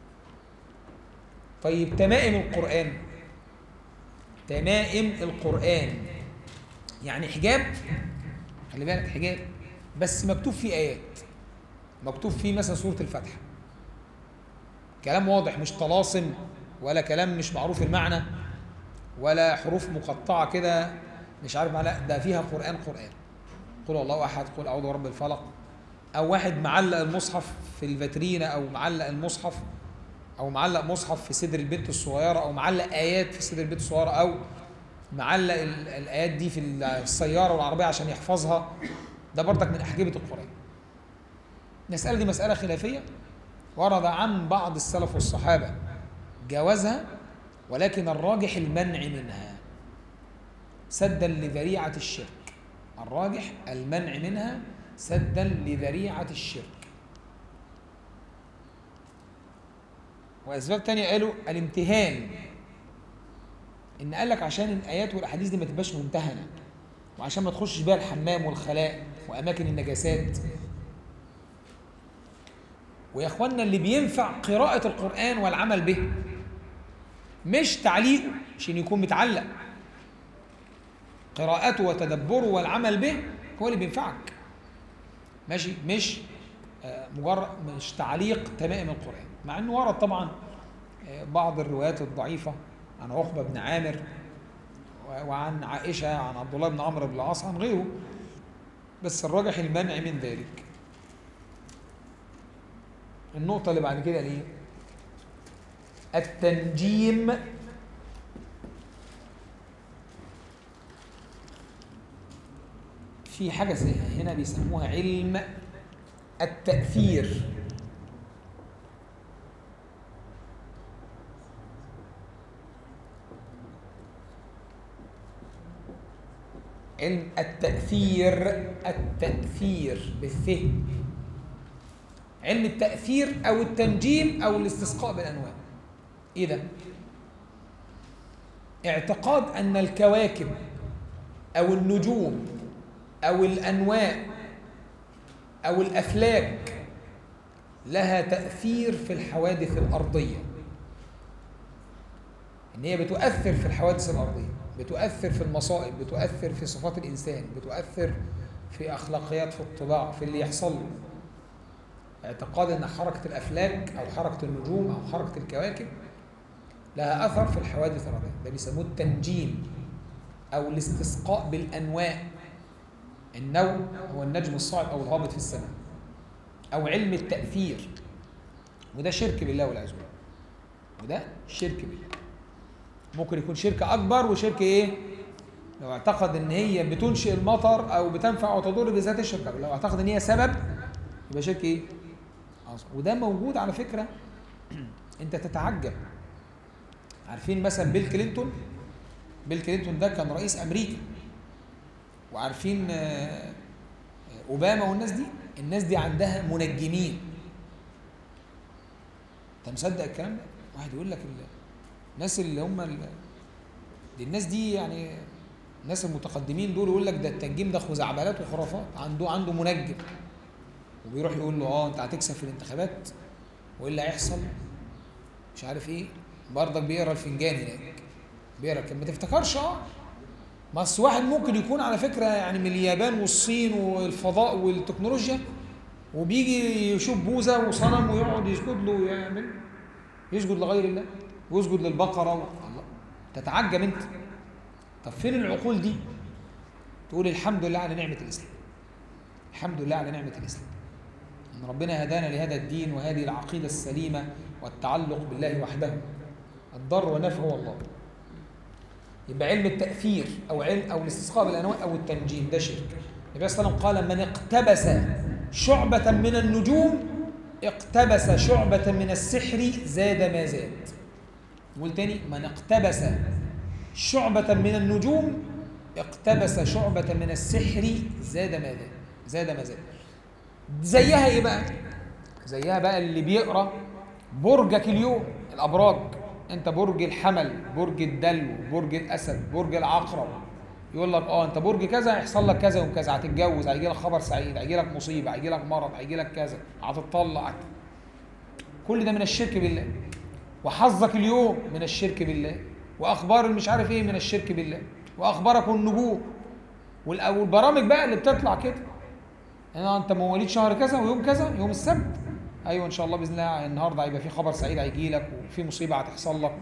طيب تمائم القرآن تمائم القرآن يعني حجاب خلي بالك حجاب بس مكتوب فيه آيات مكتوب فيه مثلا سورة الفاتحة كلام واضح مش طلاسم ولا كلام مش معروف المعنى ولا حروف مقطعة كده مش عارف لا ده فيها قرآن قرآن قل الله أحد قل أعوذ برب الفلق أو واحد معلق المصحف في الفاترينا أو معلق المصحف او معلق مصحف في صدر البنت الصغيره او معلق ايات في صدر البنت الصغيره او معلق الايات دي في السياره والعربيه عشان يحفظها ده برضك من احجبه القران المساله دي مساله خلافيه ورد عن بعض السلف والصحابه جوازها ولكن الراجح المنع منها سدا لذريعة الشرك الراجح المنع منها سدا لذريعة الشرك وأسباب تانية قالوا الامتهان إن قال لك عشان الآيات والأحاديث دي ما تبقاش ممتهنة وعشان ما تخشش بيها الحمام والخلاء وأماكن النجاسات ويا اخوانا اللي بينفع قراءة القرآن والعمل به مش تعليقه عشان يكون متعلق قراءته وتدبره والعمل به هو اللي بينفعك ماشي مش آه، مجرد مش تعليق تمائم القرآن مع انه ورد طبعا آه، بعض الروايات الضعيفة عن عقبة بن عامر و- وعن عائشة عن عبد الله بن عمرو بن العاص عن غيره بس الراجح المنع من ذلك النقطة اللي بعد كده ايه؟ التنجيم في حاجة زي هنا بيسموها علم التأثير علم التأثير التأثير بالفهم علم التأثير أو التنجيم أو الاستسقاء بالأنواع إيه ده؟ اعتقاد أن الكواكب أو النجوم أو الأنواع أو الأفلاك لها تأثير في الحوادث الأرضية إن هي بتؤثر في الحوادث الأرضية بتؤثر في المصائب بتؤثر في صفات الإنسان بتؤثر في أخلاقيات في الطباع في اللي يحصل له اعتقاد ان حركه الافلاك او حركه النجوم او حركه الكواكب لها اثر في الحوادث الارضيه ده بيسموه التنجيم او الاستسقاء بالانواع النوم هو النجم الصاعد او الهابط في السماء او علم التاثير وده شرك بالله والعياذ بالله وده شرك بالله ممكن يكون شرك اكبر وشرك ايه لو اعتقد ان هي بتنشئ المطر او بتنفع وتضر بذات الشرك لو اعتقد ان هي سبب يبقى شرك ايه أصغر. وده موجود على فكره انت تتعجب عارفين مثلا بيل كلينتون بيل كلينتون ده كان رئيس امريكا وعارفين آه، اوباما والناس دي الناس دي عندها منجمين انت مصدق الكلام ده واحد يقول لك ال- الناس اللي هم ال- دي الناس دي يعني الناس المتقدمين دول يقول لك ده التنجيم ده خزعبلات وخرافات عنده عنده منجم وبيروح يقول له اه انت هتكسب في الانتخابات وايه اللي هيحصل مش عارف ايه برضك بيقرا الفنجان هناك بيقرا كان ما تفتكرش اه ما اصل واحد ممكن يكون على فكره يعني من اليابان والصين والفضاء والتكنولوجيا وبيجي يشوف بوذا وصنم ويقعد يسجد له ويعمل يسجد لغير الله ويسجد للبقره و... الله تتعجب انت طب فين العقول دي؟ تقول الحمد لله على نعمه الاسلام الحمد لله على نعمه الاسلام ان ربنا هدانا لهذا الدين وهذه العقيده السليمه والتعلق بالله وحده الضر والنفع هو الله يبقى علم التأثير أو علم أو الاستسقاء بالأنواع أو التنجيم ده شرك النبي صلى الله عليه وسلم قال من اقتبس شعبة من النجوم اقتبس شعبة من السحر زاد ما زاد نقول تاني من اقتبس شعبة من النجوم اقتبس شعبة من السحر زاد ما زاد زاد ما زاد زيها ايه بقى زيها بقى اللي بيقرا برجك اليوم الابراج انت برج الحمل برج الدلو برج الاسد برج العقرب يقول لك اه انت برج كذا هيحصل لك كذا وكذا هتتجوز هيجي لك خبر سعيد هيجي لك مصيبه هيجي لك مرض هيجي لك كذا هتطلع كل ده من الشرك بالله وحظك اليوم من الشرك بالله واخبار مش عارف ايه من الشرك بالله واخبارك النجوم والأ- والبرامج بقى اللي بتطلع كده يعني انت مواليد شهر كذا ويوم كذا يوم السبت ايوه ان شاء الله باذن الله النهارده هيبقى في خبر سعيد هيجي لك وفي مصيبه هتحصل لك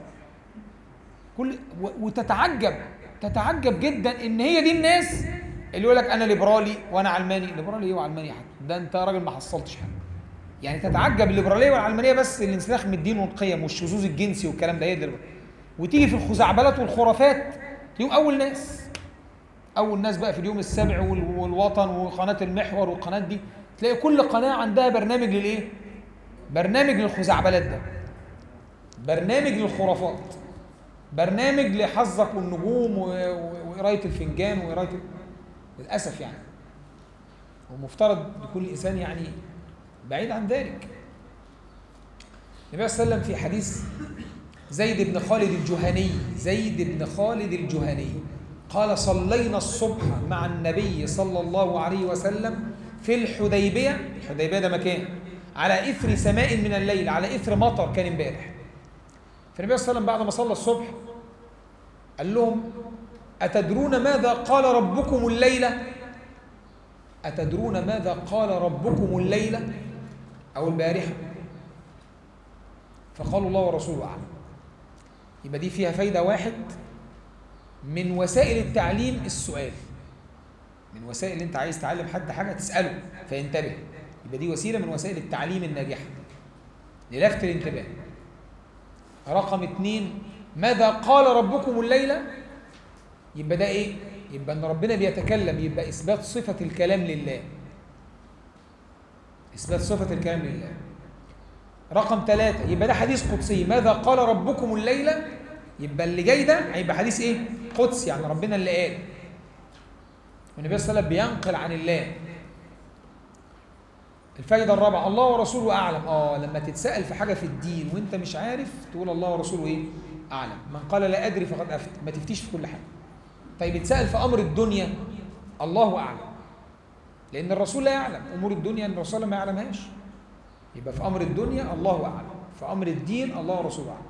كل و- وتتعجب تتعجب جدا ان هي دي الناس اللي يقول لك انا ليبرالي وانا علماني ليبرالي ايه وعلماني يا حاج ده انت راجل ما حصلتش حاجه يعني تتعجب الليبراليه والعلمانيه بس الانسلاخ من الدين والقيم والشذوذ الجنسي والكلام ده هي دي وتيجي في الخزعبلات والخرافات تلاقيهم اول ناس اول ناس بقى في اليوم السابع وال- والوطن وقناه المحور والقناه دي تلاقي كل قناه عندها برنامج للايه برنامج للخزعبلات ده برنامج للخرافات برنامج لحظك والنجوم و- و- وقرايه الفنجان وقرايه للاسف يعني ومفترض يكون الانسان يعني بعيد عن ذلك النبي صلى الله عليه وسلم في حديث زيد بن خالد الجهني زيد بن خالد الجهني قال صلينا الصبح مع النبي صلى الله عليه وسلم في الحديبية الحديبية ده مكان على إثر سماء من الليل على إثر مطر كان امبارح فالنبي صلى الله عليه وسلم بعد ما صلى الصبح قال لهم أتدرون ماذا قال ربكم الليلة أتدرون ماذا قال ربكم الليلة أو البارحة فقالوا الله ورسوله أعلم يبقى دي فيها فايدة واحد من وسائل التعليم السؤال من وسائل اللي انت عايز تعلم حد حاجة تسأله فينتبه يبقى دي وسيلة من وسائل التعليم الناجحة للفت الانتباه رقم اتنين ماذا قال ربكم الليلة يبقى ده ايه يبقى ان ربنا بيتكلم يبقى اثبات صفة الكلام لله اثبات صفة الكلام لله رقم ثلاثة يبقى ده حديث قدسي ماذا قال ربكم الليلة يبقى اللي جاي ده هيبقى حديث ايه قدسي يعني ربنا اللي قال والنبي صلى الله عليه وسلم بينقل عن الله الفايدة الرابعة الله ورسوله أعلم آه لما تتسأل في حاجة في الدين وأنت مش عارف تقول الله ورسوله إيه أعلم من قال لا أدري فقد أفتى ما تفتيش في كل حاجة طيب اتسأل في أمر الدنيا الله أعلم لأن الرسول لا يعلم أمور الدنيا الرسول ما يعلمهاش يبقى في أمر الدنيا الله أعلم في أمر الدين الله ورسوله أعلم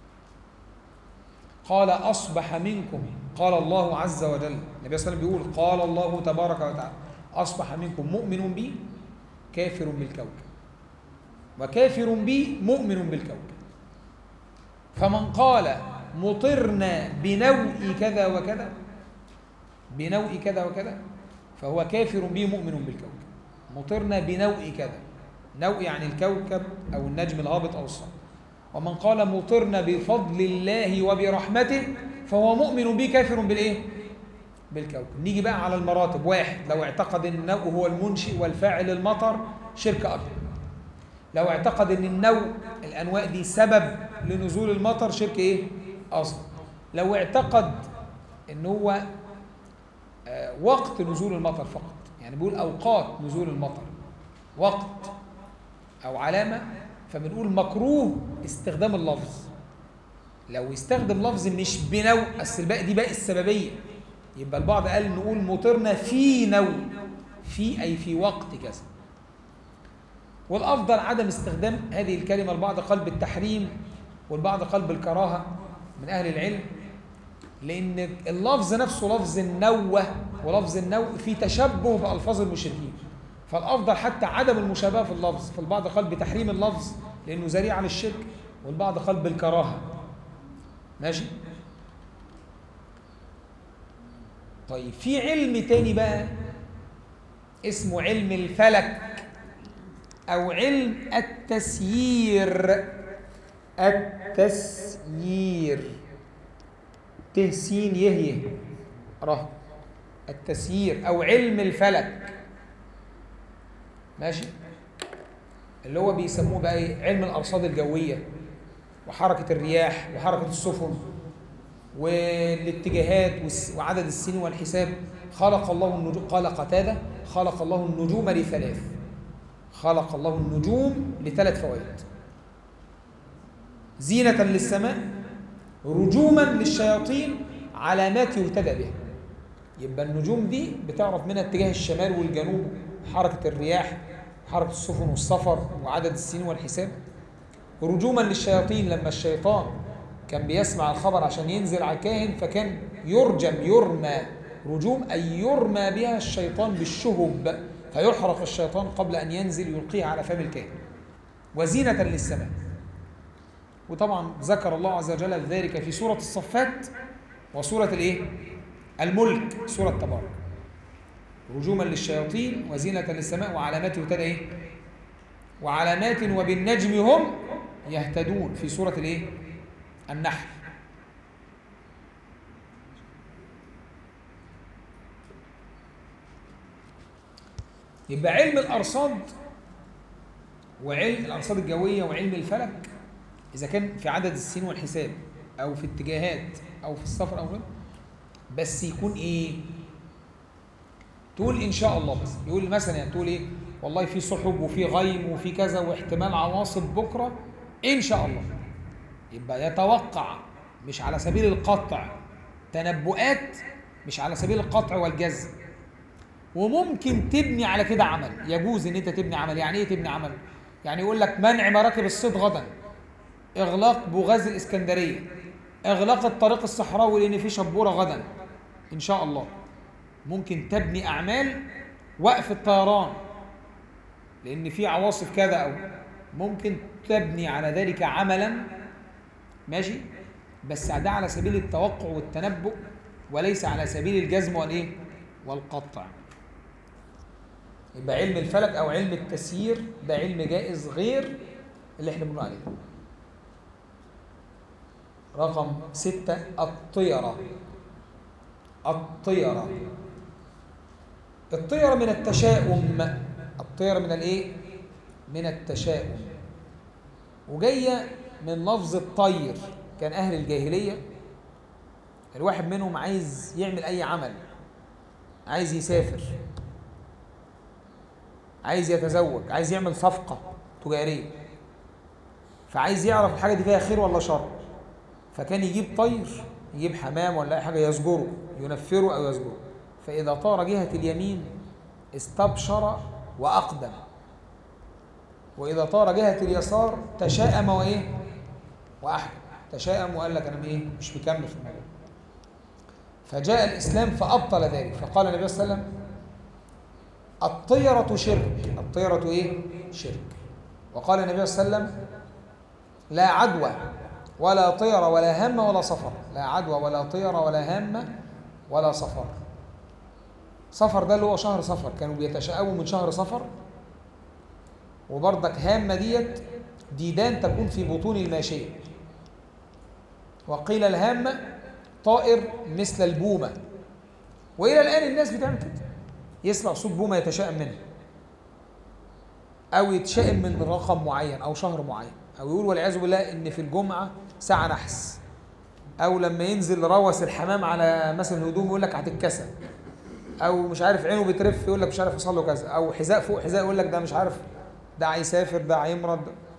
قال أصبح منكم قال الله عز وجل النبي صلى الله عليه وسلم بيقول قال الله تبارك وتعالى أصبح منكم مؤمن بي كافر بالكوكب وكافر بي مؤمن بالكوكب فمن قال مطرنا بنوء كذا وكذا بنوء كذا وكذا فهو كافر بي مؤمن بالكوكب مطرنا بنوء كذا نوء يعني الكوكب أو النجم الهابط أو الصامت ومن قال مطرنا بفضل الله وبرحمته فهو مؤمن بي كافر بالإيه؟ بالكوكب نيجي بقى على المراتب واحد لو اعتقد ان النوء هو المنشئ والفاعل المطر شرك اكبر لو اعتقد ان النوء الانواء دي سبب لنزول المطر شرك ايه اصغر لو اعتقد ان هو آه، وقت نزول المطر فقط يعني بيقول اوقات نزول المطر وقت او علامه فبنقول مكروه استخدام اللفظ لو يستخدم لفظ مش بنوء اصل الباقي دي باقي السببيه يبقى البعض قال نقول مطرنا في نوء في أي في وقت كذا والأفضل عدم استخدام هذه الكلمة البعض قال بالتحريم والبعض قال بالكراهة من أهل العلم لأن اللفظ نفسه لفظ النوة ولفظ النوء في تشبه بألفاظ المشركين فالأفضل حتى عدم المشابهة في اللفظ فالبعض قال بتحريم اللفظ لأنه ذريعة للشرك والبعض قال بالكراهة ماشي طيب في علم تاني بقى اسمه علم الفلك او علم التسيير التسيير تسين يهيه ره التسيير او علم الفلك ماشي اللي هو بيسموه بقى ايه علم الارصاد الجويه وحركه الرياح وحركه السفن والاتجاهات والس- وعدد السنين والحساب خلق الله النجوم قال قتادة خلق الله النجوم لثلاث خلق الله النجوم لثلاث فوائد زينة للسماء رجوما للشياطين علامات يهتدى بها يبقى النجوم دي بتعرف منها اتجاه الشمال والجنوب حركة الرياح حركة السفن والسفر وعدد السنين والحساب رجوما للشياطين لما الشيطان كان بيسمع الخبر عشان ينزل على الكاهن فكان يرجم يرمى رجوم أي يرمى بها الشيطان بالشهب فيحرق الشيطان قبل أن ينزل يلقيه على فم الكاهن وزينة للسماء وطبعا ذكر الله عز وجل ذلك في سورة الصفات وسورة الايه؟ الملك سورة تبارك رجوما للشياطين وزينة للسماء وعلامات يهتدى ايه؟ وعلامات وبالنجم هم يهتدون في سورة الايه؟ النحل يبقى علم الأرصاد وعلم الأرصاد الجوية وعلم الفلك إذا كان في عدد السنين والحساب او في اتجاهات او في السفر او غيره بس يكون ايه تقول ان شاء الله بس يقول مثلا يعني تقول ايه والله في سحب وفي غيم وفي كذا واحتمال عواصف بكره ان شاء الله يبقى يتوقع مش على سبيل القطع تنبؤات مش على سبيل القطع والجزم وممكن تبني على كده عمل يجوز ان انت تبني عمل يعني ايه تبني عمل يعني يقول لك منع مراكب الصيد غدا اغلاق بوغاز الاسكندريه اغلاق الطريق الصحراوي لان في شبوره غدا ان شاء الله ممكن تبني اعمال وقف الطيران لان في عواصف كذا او ممكن تبني على ذلك عملا ماشي بس ده على سبيل التوقع والتنبؤ وليس على سبيل الجزم والايه والقطع يبقى علم الفلك او علم التسيير ده علم جائز غير اللي احنا بنقول عليه رقم ستة الطيرة الطيرة الطيرة من التشاؤم الطيرة من الايه من التشاؤم وجاية من لفظ الطير كان أهل الجاهلية الواحد منهم عايز يعمل أي عمل عايز يسافر عايز يتزوج عايز يعمل صفقة تجارية فعايز يعرف الحاجة دي فيها خير ولا شر فكان يجيب طير يجيب حمام ولا أي حاجة يزجره ينفره أو يزجره فإذا طار جهة اليمين استبشر وأقدم وإذا طار جهة اليسار تشاءم وإيه وأحكم تشاءم وقال لك أنا إيه مش مكمل في الموضوع فجاء الإسلام فأبطل ذلك فقال النبي صلى الله عليه وسلم الطيرة شرك الطيرة إيه شرك وقال النبي صلى الله عليه وسلم لا عدوى ولا طير ولا هم ولا صفر لا عدوى ولا طير ولا هم ولا صفر صفر ده اللي هو شهر صفر كانوا بيتشاءموا من شهر صفر وبرضك هامة ديت ديدان تكون في بطون الماشية وقيل الهامة طائر مثل البومة وإلى الآن الناس بتعمل كده يسمع صوت بومة يتشائم منه أو يتشائم من رقم معين أو شهر معين أو يقول والعياذ بالله إن في الجمعة ساعة نحس أو لما ينزل روس الحمام على مثلا الهدوم يقول لك هتتكسر أو مش عارف عينه بترف يقول لك مش عارف يحصل له كذا أو حذاء فوق حذاء يقول لك ده مش عارف ده هيسافر ده هيمرض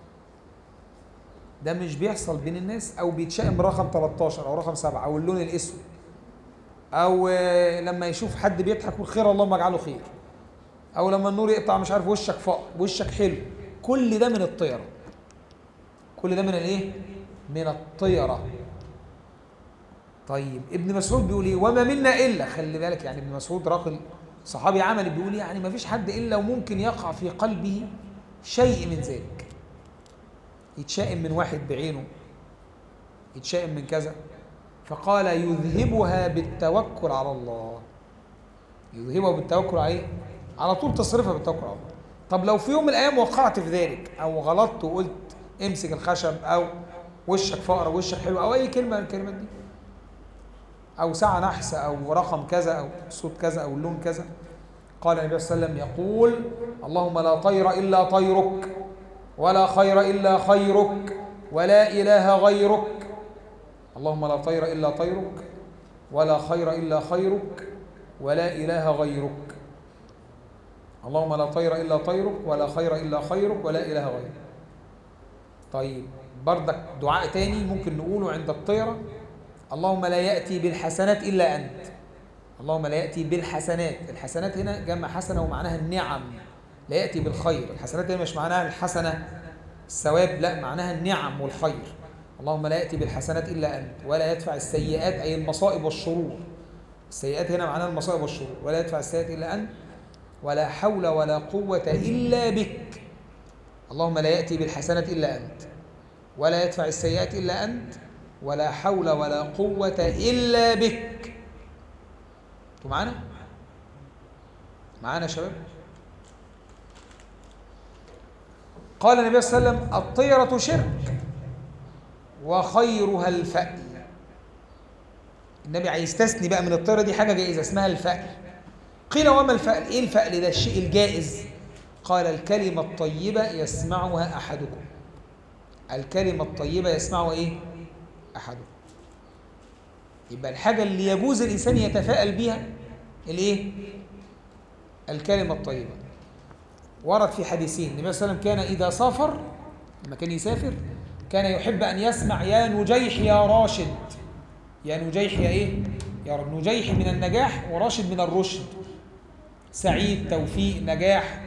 ده مش بيحصل بين الناس او بيتشائم رقم 13 او رقم 7 او اللون الاسود او لما يشوف حد بيضحك يقول خير اللهم اجعله خير او لما النور يقطع مش عارف وشك فقر وشك حلو كل ده من الطيره كل ده من الايه من الطيره طيب ابن مسعود بيقول ايه وما منا الا خلي بالك يعني ابن مسعود راجل صحابي عملي بيقول يعني ما فيش حد الا وممكن يقع في قلبه شيء من ذلك يتشائم من واحد بعينه يتشائم من كذا فقال يذهبها بالتوكل على الله يذهبها بالتوكل عليه على طول تصرفها بالتوكل على الله طب لو في يوم من الايام وقعت في ذلك او غلطت وقلت امسك الخشب او وشك فقر وشك حلو او اي كلمه من الكلمات دي او ساعه نحس او رقم كذا او صوت كذا او اللون كذا قال النبي صلى الله عليه وسلم يقول اللهم لا طير الا طيرك ولا خير إلا خيرك ولا إله غيرك اللهم لا طير إلا طيرك ولا خير إلا خيرك ولا إله غيرك اللهم لا طير إلا طيرك ولا خير إلا خيرك ولا إله غيرك طيب بردك دعاء تاني ممكن نقوله عند الطيرة اللهم لا يأتي بالحسنات إلا أنت اللهم لا يأتي بالحسنات الحسنات هنا جمع حسنة ومعناها النعم لا يأتي بالخير الحسنات هنا مش معناها الحسنة الثواب لا معناها النعم والخير اللهم لا يأتي بالحسنات إلا أنت ولا يدفع السيئات أي المصائب والشرور السيئات هنا معناها المصائب والشرور ولا يدفع السيئات إلا أنت ولا حول ولا قوة إلا بك اللهم لا يأتي بالحسنات إلا أنت ولا يدفع السيئات إلا أنت ولا حول ولا قوة إلا بك أنتوا معانا؟ معانا يا شباب؟ قال النبي صلى الله عليه وسلم الطيرة شرك وخيرها الفأل النبي هيستثني بقى من الطيرة دي حاجة جائزة اسمها الفأل قيل وما الفأل ايه الفأل ده الشيء الجائز قال الكلمة الطيبة يسمعها أحدكم الكلمة الطيبة يسمعها ايه أحدكم يبقى الحاجة اللي يجوز الإنسان يتفائل بها الإيه؟ الكلمة الطيبة ورد في حديثين النبي صلى الله عليه وسلم كان إذا سافر لما كان يسافر كان يحب أن يسمع يا نجيح يا راشد يا نجيح يا إيه؟ يا رب نجيح من النجاح وراشد من الرشد سعيد توفيق نجاح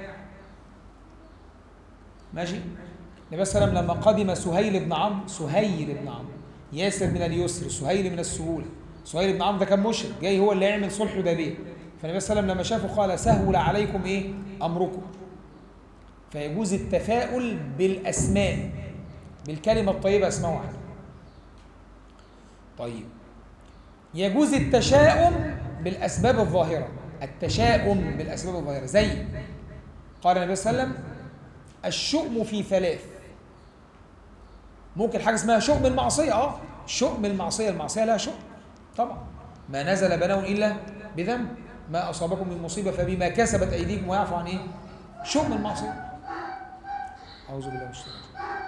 ماشي النبي صلى الله عليه وسلم لما قدم سهيل بن عمرو سهيل بن عمرو ياسر من اليسر سهيل من السهوله سهيل بن عمرو ده كان مشرك جاي هو اللي يعمل صلح حديبيه فالنبي صلى الله عليه وسلم لما شافه قال سهل عليكم ايه امركم فيجوز التفاؤل بالاسماء بالكلمه الطيبه اسمها واحده طيب يجوز التشاؤم بالاسباب الظاهره التشاؤم بالاسباب الظاهره زي قال النبي صلى الله عليه وسلم الشؤم في ثلاث ممكن حاجه اسمها شؤم المعصيه اه شؤم المعصيه المعصيه لها شؤم طبعا ما نزل بلاء الا بذنب ما اصابكم من مصيبه فبما كسبت ايديكم ويعفو عن ايه شؤم المعصيه اعوذ بالله من الشيطان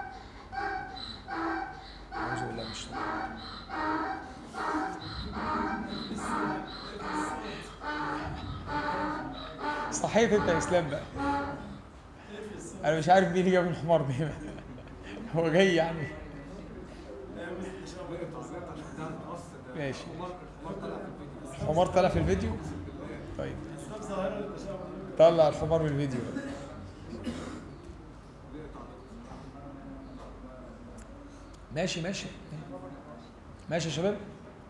اعوذ بالله من الشيطان صحيت انت يا اسلام بقى انا مش عارف مين اللي جاب الحمار ده هنا هو جاي يعني ماشي الحمار طلع في الفيديو طيب طلع الحمار من الفيديو بقى. ماشي ماشي ماشي يا شباب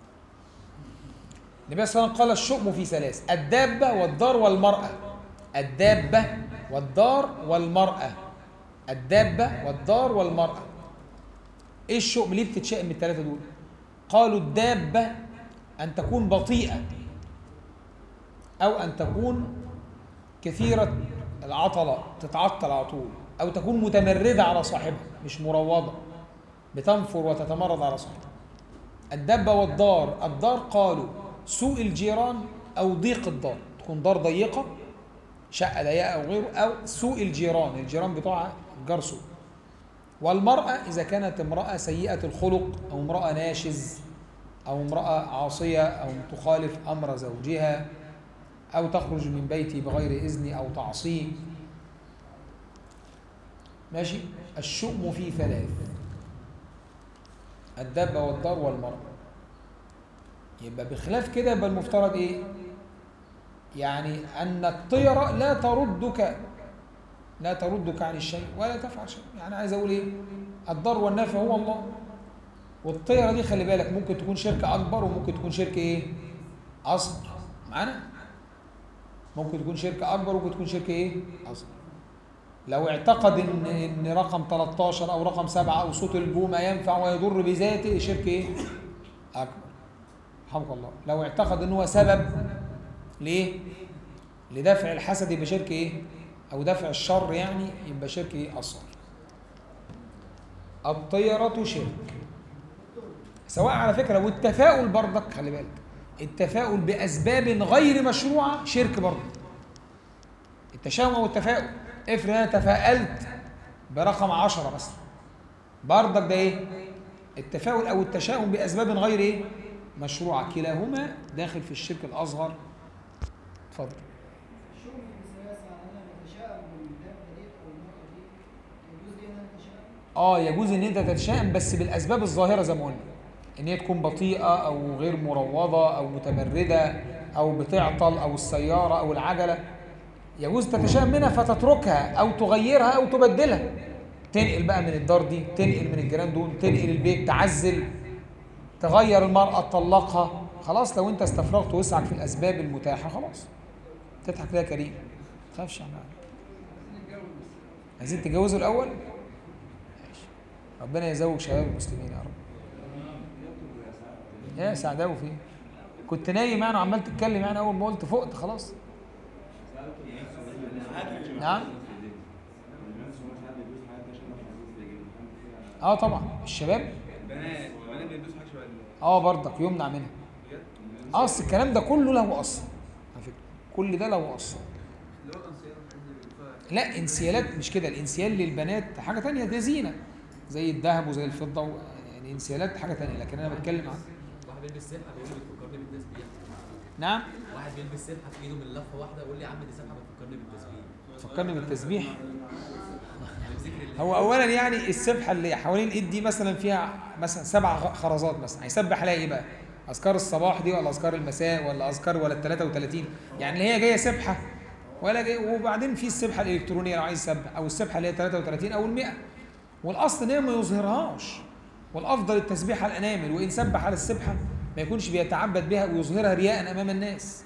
النبي صلى الله عليه وسلم قال الشؤم في ثلاث الدابة والدار والمرأة الدابة والدار والمرأة الدابة والدار والمرأة ايه الشؤم ليه بتتشائم من الثلاثة دول قالوا الدابة أن تكون بطيئة أو أن تكون كثيرة العطلة تتعطل على طول أو تكون متمردة على صاحبها مش مروضة بتنفر وتتمرد على صاحبها الدابة والدار الدار قالوا سوء الجيران أو ضيق الدار تكون دار ضيقة شقة ضيقة أو غيره أو سوء الجيران الجيران بتوعها جرسوا والمرأة إذا كانت امرأة سيئة الخلق أو امرأة ناشز أو امرأة عاصية أو تخالف أمر زوجها أو تخرج من بيتي بغير إذن أو تعصيه ماشي الشؤم في ثلاث الدابة والدار والمرأة يبقى بخلاف كده يبقى المفترض إيه؟ يعني أن الطيرة لا تردك لا تردك عن الشيء ولا تفعل شيء يعني عايز أقول إيه؟ الضر والنافع هو الله والطيرة دي خلي بالك ممكن تكون شركة أكبر وممكن تكون شركة إيه؟ أصغر معانا؟ ممكن تكون شركة أكبر وممكن تكون شركة إيه؟ أصغر لو اعتقد إن إن رقم 13 أو رقم 7 أو صوت البومة ينفع ويضر بذاته شركة إيه؟ أكبر رحمك الله لو اعتقد إن هو سبب ليه؟ لدفع الحسد يبقى شركة إيه؟ أو دفع الشر يعني يبقى شركة إيه؟ أصغر الطيرة شرك سواء على فكرة والتفاؤل برضك خلي بالك التفاؤل بأسباب غير مشروعة شرك برضه التشاؤم أو التفاؤل افرض أنا تفاءلت برقم عشرة مثلا برضك ده إيه؟ التفاؤل أو التشاؤم بأسباب غير إيه؟ مشروعة كلاهما داخل في الشرك الأصغر اتفضل الشغل في السياسة يعني أنا بتشائم بالدابة دي أو المرأة دي يجوز لي إن أنا أتشائم؟ اه يجوز ان انت تتشائم بس بالاسباب الظاهره زي ما قلنا ان هي تكون بطيئه او غير مروضه او متمرده او بتعطل او السياره او العجله يجوز تتشائم منها فتتركها او تغيرها او تبدلها تنقل بقى من الدار دي تنقل من الجيران دول تنقل البيت تعزل تغير المرأة تطلقها خلاص لو انت استفرغت وسعك في الاسباب المتاحة خلاص تضحك ليه يا كريم ما تخافش عنها عايزين تتجوزوا الاول ماشي. ربنا يزوج شباب المسلمين يا رب يا سعداوي فين كنت نايم يعني وعمال تتكلم يعني اول ما قلت فقت خلاص نعم اه طبعا الشباب بنات بنات بيلبسوا حاجه شبه ال- اه برضك يمنع منها بجد اه اصل الكلام ده كله له اصل على فكره كل ده له اصل اللي هو الانسيال والحاجات اللي بيلبسوها لا انسيالات مش كده الانسيال للبنات حاجه تانية دي زينه زي الذهب وزي الفضه و... يعني انسيالات حاجه تانية لكن انا بتكلم عن واحد بيلبس سبحه بيقول لي بتفكرني بالتسبيح نعم واحد بيلبس سبحه في ايده من لفه واحده يقول لي يا عم دي سبحه بتفكرني بالتسبيح فكرني بالتسبيح يعني بذكر الله هو اولا يعني السبحه اللي حوالين الايد دي مثلا فيها مثلا سبع غ- خرزات مثلا هيسبح عليها ايه بقى اذكار الصباح دي ولا اذكار المساء ولا اذكار ولا ال 33 يعني اللي هي جايه سبحه ولا جاي وبعدين في السبحه الالكترونيه لو عايز يسبح او السبحه اللي هي 33 او ال 100 والاصل ان هي ما يظهرهاش والافضل التسبيح على الانامل وان سبح على السبحه ما يكونش بيتعبد بها ويظهرها رياء امام الناس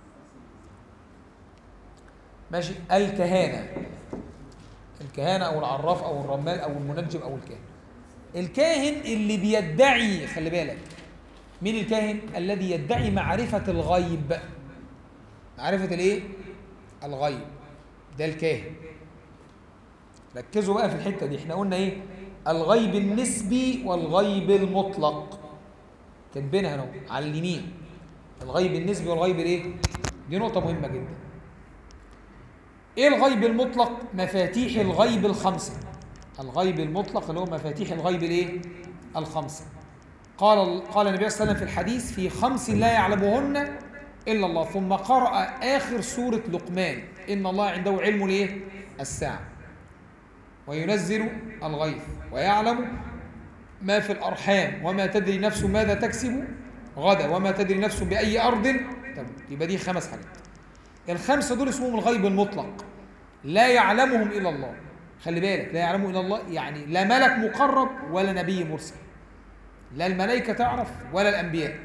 ماشي الكهانه الكهانة أو العراف أو الرمال أو المنجم أو الكاهن الكاهن اللي بيدعي خلي بالك مين الكاهن الذي يدعي معرفة الغيب معرفة الايه الغيب ده الكاهن ركزوا بقى في الحتة دي احنا قلنا ايه الغيب النسبي والغيب المطلق كاتبينها اهو على اليمين الغيب النسبي والغيب الايه دي نقطة مهمة جدا ايه الغيب المطلق مفاتيح الغيب الخمسه الغيب المطلق اللي هو مفاتيح الغيب الايه الخمسه قال قال النبي صلى الله عليه وسلم في الحديث في خمس لا يعلمهن الا الله ثم قرأ اخر سوره لقمان ان الله عنده علم الايه الساعه وينزل الغيث ويعلم ما في الارحام وما تدري نفس ماذا تكسب غدا وما تدري نفس باي ارض تموت يبقى دي خمس حاجات الخمسه دول اسمهم الغيب المطلق لا يعلمهم الا الله خلي بالك لا يعلمه الا الله يعني لا ملك مقرب ولا نبي مرسل لا الملائكه تعرف ولا الانبياء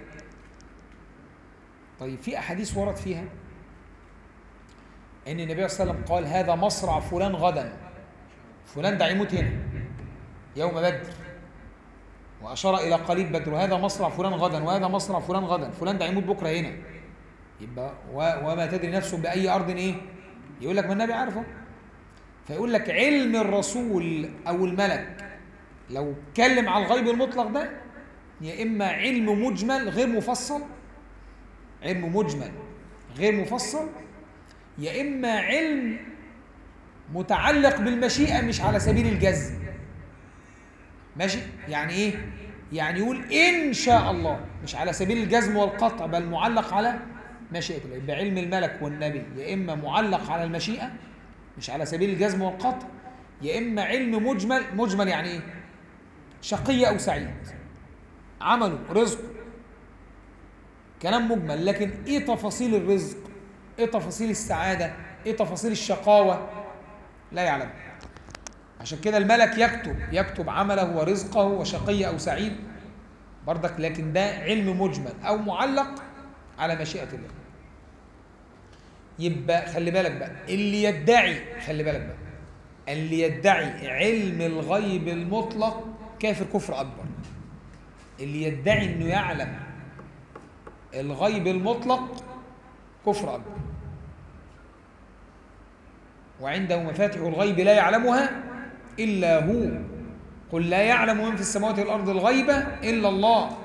طيب في احاديث ورد فيها ان النبي صلى الله عليه وسلم قال هذا مصرع فلان غدا فلان ده هيموت هنا يوم بدر واشار الى قليب بدر وهذا مصرع فلان غدا وهذا مصرع فلان غدا فلان ده هيموت بكره هنا يبقى و- وما تدري نفس باي ارض ايه يقول لك ما النبي عارفه فيقول لك علم الرسول او الملك لو اتكلم على الغيب المطلق ده يا اما علم مجمل غير مفصل علم مجمل غير مفصل يا اما علم متعلق بالمشيئه مش على سبيل الجزم ماشي يعني ايه يعني يقول ان شاء الله مش على سبيل الجزم والقطع بل معلق على مشيئه الله يبقى علم الملك والنبي يا اما معلق على المشيئه مش على سبيل الجزم والقطع يا اما علم مجمل مجمل يعني ايه شقي او سعيد عمله رزق كلام مجمل لكن ايه تفاصيل الرزق ايه تفاصيل السعاده ايه تفاصيل الشقاوه لا يعلم عشان كده الملك يكتب يكتب عمله ورزقه وشقي او سعيد بردك لكن ده علم مجمل او معلق على مشيئه الله يبقى خلي بالك بقى اللي يدعي خلي بالك بقى اللي يدعي علم الغيب المطلق كافر كفر اكبر اللي يدعي انه يعلم الغيب المطلق كفر اكبر وعنده مفاتح الغيب لا يعلمها الا هو قل لا يعلم من في السماوات والارض الغيب الا الله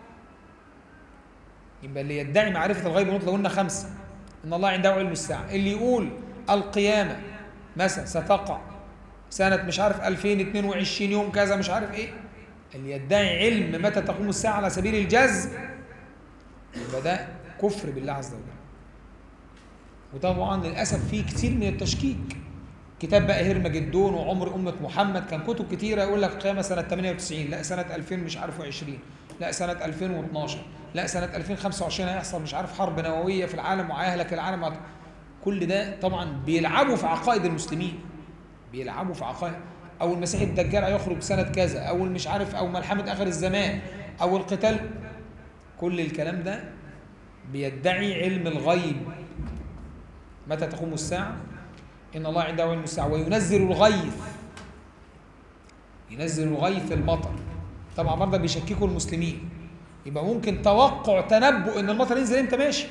يبقى اللي يدعي معرفه الغيب المطلق قلنا خمسه ان الله عنده علم الساعه اللي يقول القيامه مثلا ستقع سنه مش عارف 2022 يوم كذا مش عارف ايه اللي يدعي علم متى تقوم الساعه على سبيل الجزم يبقى ده كفر بالله عز وجل وطبعا للاسف في كتير من التشكيك كتاب بقى هرمجدون وعمر أمة محمد كان كتب كتيرة يقول لك قيامة سنة 98 لا سنة 2000 مش عارف 20 لا سنة 2012 لا سنة 2025 هيحصل مش عارف حرب نووية في العالم وهيهلك العالم وهت- كل ده طبعا بيلعبوا في عقائد المسلمين بيلعبوا في عقائد او المسيح الدجال هيخرج سنة كذا او مش عارف او ملحمة اخر الزمان او القتال كل الكلام ده بيدعي علم الغيب متى تقوم الساعة إن الله عنده علم الساعة وينزل الغيث ينزل الغيث المطر طبعا برضه بيشككوا المسلمين يبقى ممكن توقع تنبؤ ان المطر ينزل امتى ماشي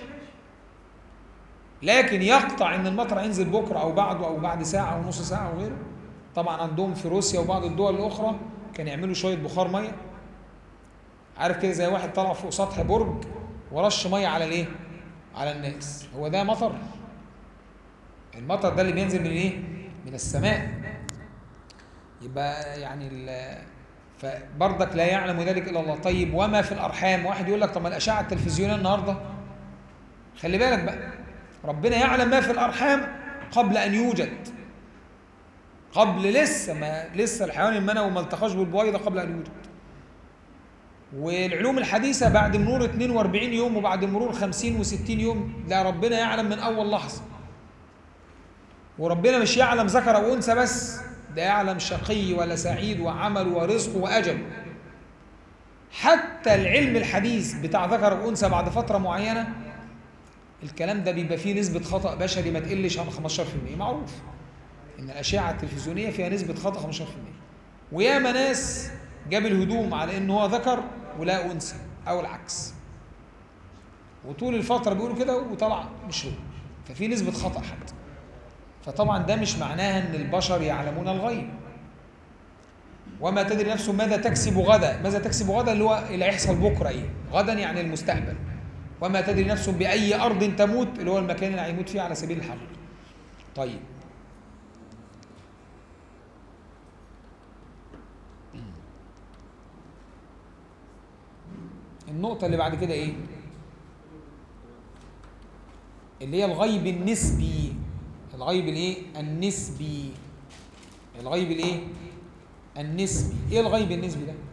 لكن يقطع ان المطر هينزل بكره او بعده او بعد ساعه او نص ساعه او غيره طبعا عندهم في روسيا وبعض الدول الاخرى كان يعملوا شويه بخار ميه عارف كده زي واحد طلع فوق سطح برج ورش ميه على الايه على الناس هو ده مطر المطر ده اللي بينزل من ايه من السماء يبقى يعني ال- فبرضك لا يعلم ذلك الا الله طيب وما في الارحام واحد يقول لك طب ما الاشعه التلفزيونيه النهارده خلي بالك بقى ربنا يعلم ما في الارحام قبل ان يوجد قبل لسه ما لسه الحيوان المنوي ما التقاش بالبويضه قبل ان يوجد والعلوم الحديثه بعد مرور 42 يوم وبعد مرور 50 و60 يوم لا ربنا يعلم من اول لحظه وربنا مش يعلم ذكر او انثى بس ده يعلم شقي ولا سعيد وعمل ورزق واجل حتى العلم الحديث بتاع ذكر وانثى بعد فتره معينه الكلام ده بيبقى فيه نسبه خطا بشري ما تقلش عن 15% معروف ان الاشعه التلفزيونيه فيها نسبه خطا 15% وياما ناس جاب الهدوم على ان هو ذكر ولا انثى او العكس وطول الفتره بيقولوا كده وطلع مش هو ففي نسبه خطا حتى فطبعا ده مش معناها ان البشر يعلمون الغيب وما تدري نفس ماذا تكسب غدا ماذا تكسب غدا اللي هو اللي هيحصل بكره ايه غدا يعني المستقبل وما تدري نفس باي ارض تموت اللي هو المكان اللي هيموت فيه على سبيل الحقيقه طيب النقطة اللي بعد كده ايه؟ اللي هي الغيب النسبي الغيب الايه؟ النسبي الغيب الايه؟ النسبي ايه الغيب النسبي ده؟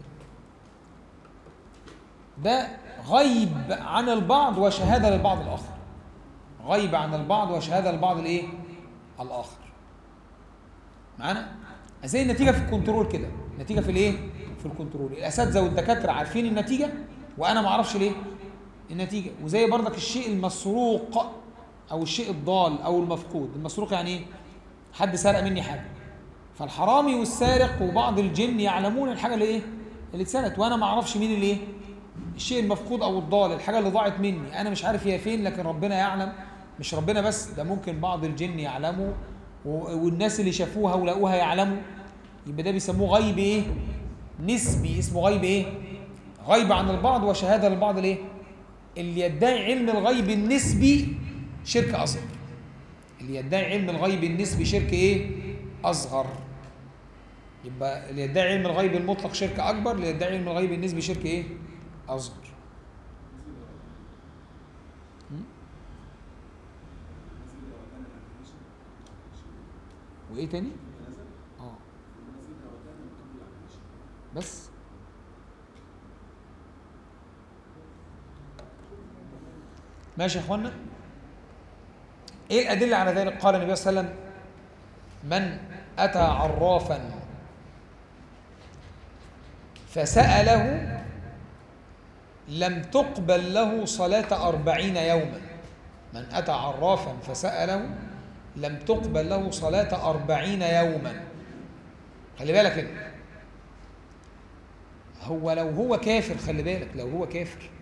ده غيب عن البعض وشهادة للبعض الآخر غيب عن البعض وشهادة للبعض الايه؟ الآخر معانا؟ زي النتيجة في الكنترول كده النتيجة في الايه؟ في الكنترول الأساتذة والدكاترة عارفين النتيجة وانا ما اعرفش ليه النتيجه وزي برضك الشيء المسروق او الشيء الضال او المفقود المسروق يعني ايه حد سرق مني حاجه فالحرامي والسارق وبعض الجن يعلمون الحاجه اللي ايه اللي اتسرقت وانا ما اعرفش مين اللي ايه الشيء المفقود او الضال الحاجه اللي ضاعت مني انا مش عارف هي فين لكن ربنا يعلم مش ربنا بس ده ممكن بعض الجن يعلموا والناس اللي شافوها ولقوها يعلموا يبقى ده بيسموه غيب ايه نسبي اسمه غيب ايه غيب عن البعض وشهاده للبعض ليه؟ اللي يدعي علم الغيب النسبي شرك اصغر. اللي يدعي علم الغيب النسبي شرك ايه؟ اصغر. يبقى اللي يدعي علم الغيب المطلق شرك اكبر، اللي يدعي علم الغيب النسبي شرك ايه؟ اصغر. وايه تاني؟ اه بس ماشي يا اخوانا ايه الادله على ذلك قال النبي صلى الله عليه وسلم من اتى عرافا فساله لم تقبل له صلاه أربعين يوما من اتى عرافا فساله لم تقبل له صلاه أربعين يوما خلي بالك انت هو لو هو كافر خلي بالك لو هو كافر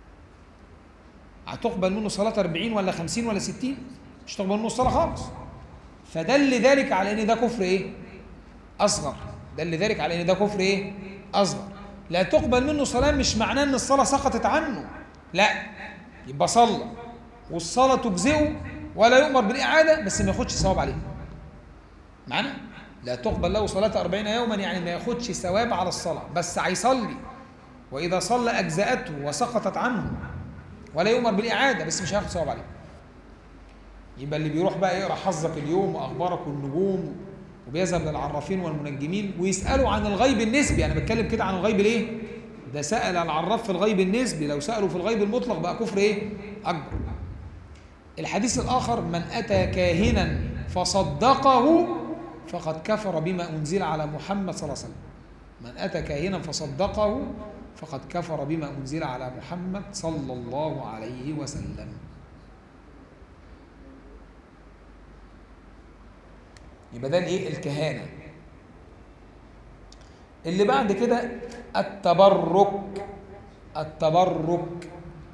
هتقبل منه صلاة 40 ولا 50 ولا 60 مش تقبل منه الصلاة خالص فدل ذلك على ان ده كفر ايه اصغر دل ذلك على ان ده كفر ايه اصغر لا تقبل منه صلاة مش معناه ان الصلاة سقطت عنه لا يبقى صلى والصلاة تجزئه ولا يؤمر بالإعادة بس ما ياخدش ثواب عليه معنا لا تقبل له صلاة أربعين يوما يعني ما ياخدش ثواب على الصلاة بس هيصلي وإذا صلى أجزأته وسقطت عنه ولا يؤمر بالإعادة بس مش هياخد ثواب عليه يبقى اللي بيروح بقى يقرا حظك اليوم واخبارك والنجوم وبيذهب للعرافين والمنجمين ويسالوا عن الغيب النسبي انا بتكلم كده عن الغيب الايه ده سال العراف في الغيب النسبي لو سالوا في الغيب المطلق بقى كفر ايه اكبر الحديث الاخر من اتى كاهنا فصدقه فقد كفر بما انزل على محمد صلى الله عليه وسلم من اتى كاهنا فصدقه فقد كفر بما انزل على محمد صلى الله عليه وسلم يبقى ده الايه الكهانه اللي بعد كده التبرك التبرك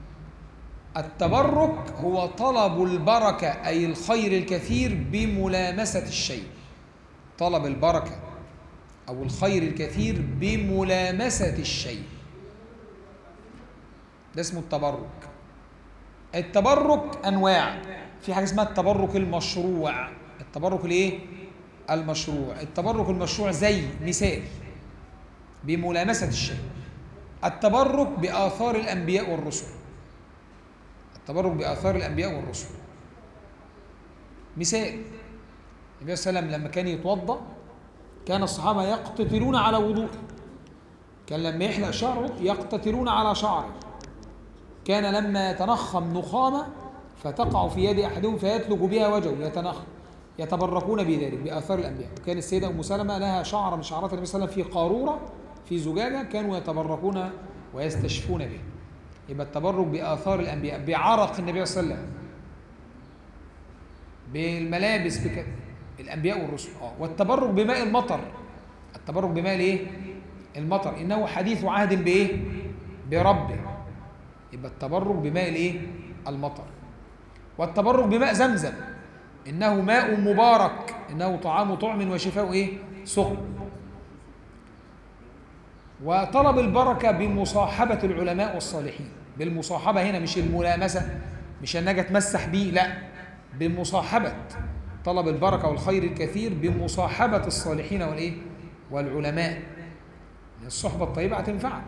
التبرك هو طلب البركه اي الخير الكثير بملامسه الشيء طلب البركه او الخير الكثير بملامسه الشيء ده اسمه التبرك التبرك انواع في حاجه اسمها التبرك المشروع التبرك الايه المشروع التبرك المشروع زي مثال بملامسة الشيء التبرك بآثار الأنبياء والرسل التبرك بآثار الأنبياء والرسل مثال النبي صلى الله عليه وسلم لما كان يتوضأ كان الصحابة يقتتلون على وضوءه كان لما يحلق شعره يقتتلون على شعره كان لما يتنخم نخامة فتقع في يد أحدهم فيتلج بها وجهه يتنخم يتبركون بذلك بآثار الأنبياء كان السيدة أم سلمة لها شعر من شعرات النبي صلى الله عليه وسلم في قارورة في زجاجة كانوا يتبركون ويستشفون به يبقى التبرك بآثار الأنبياء بعرق النبي صلى الله عليه وسلم بالملابس بك... الأنبياء والرسل آه. والتبرك بماء المطر التبرك بماء الايه؟ المطر إنه حديث عهد بإيه؟ بربه يبقى التبرك بماء الايه؟ المطر والتبرك بماء زمزم إنه ماء مبارك إنه طعام طعم وشفاء إيه؟ سقم وطلب البركة بمصاحبة العلماء والصالحين بالمصاحبة هنا مش الملامسة مش انك تمسح بيه لا بمصاحبة طلب البركة والخير الكثير بمصاحبة الصالحين والإيه؟ والعلماء الصحبة الطيبة هتنفعك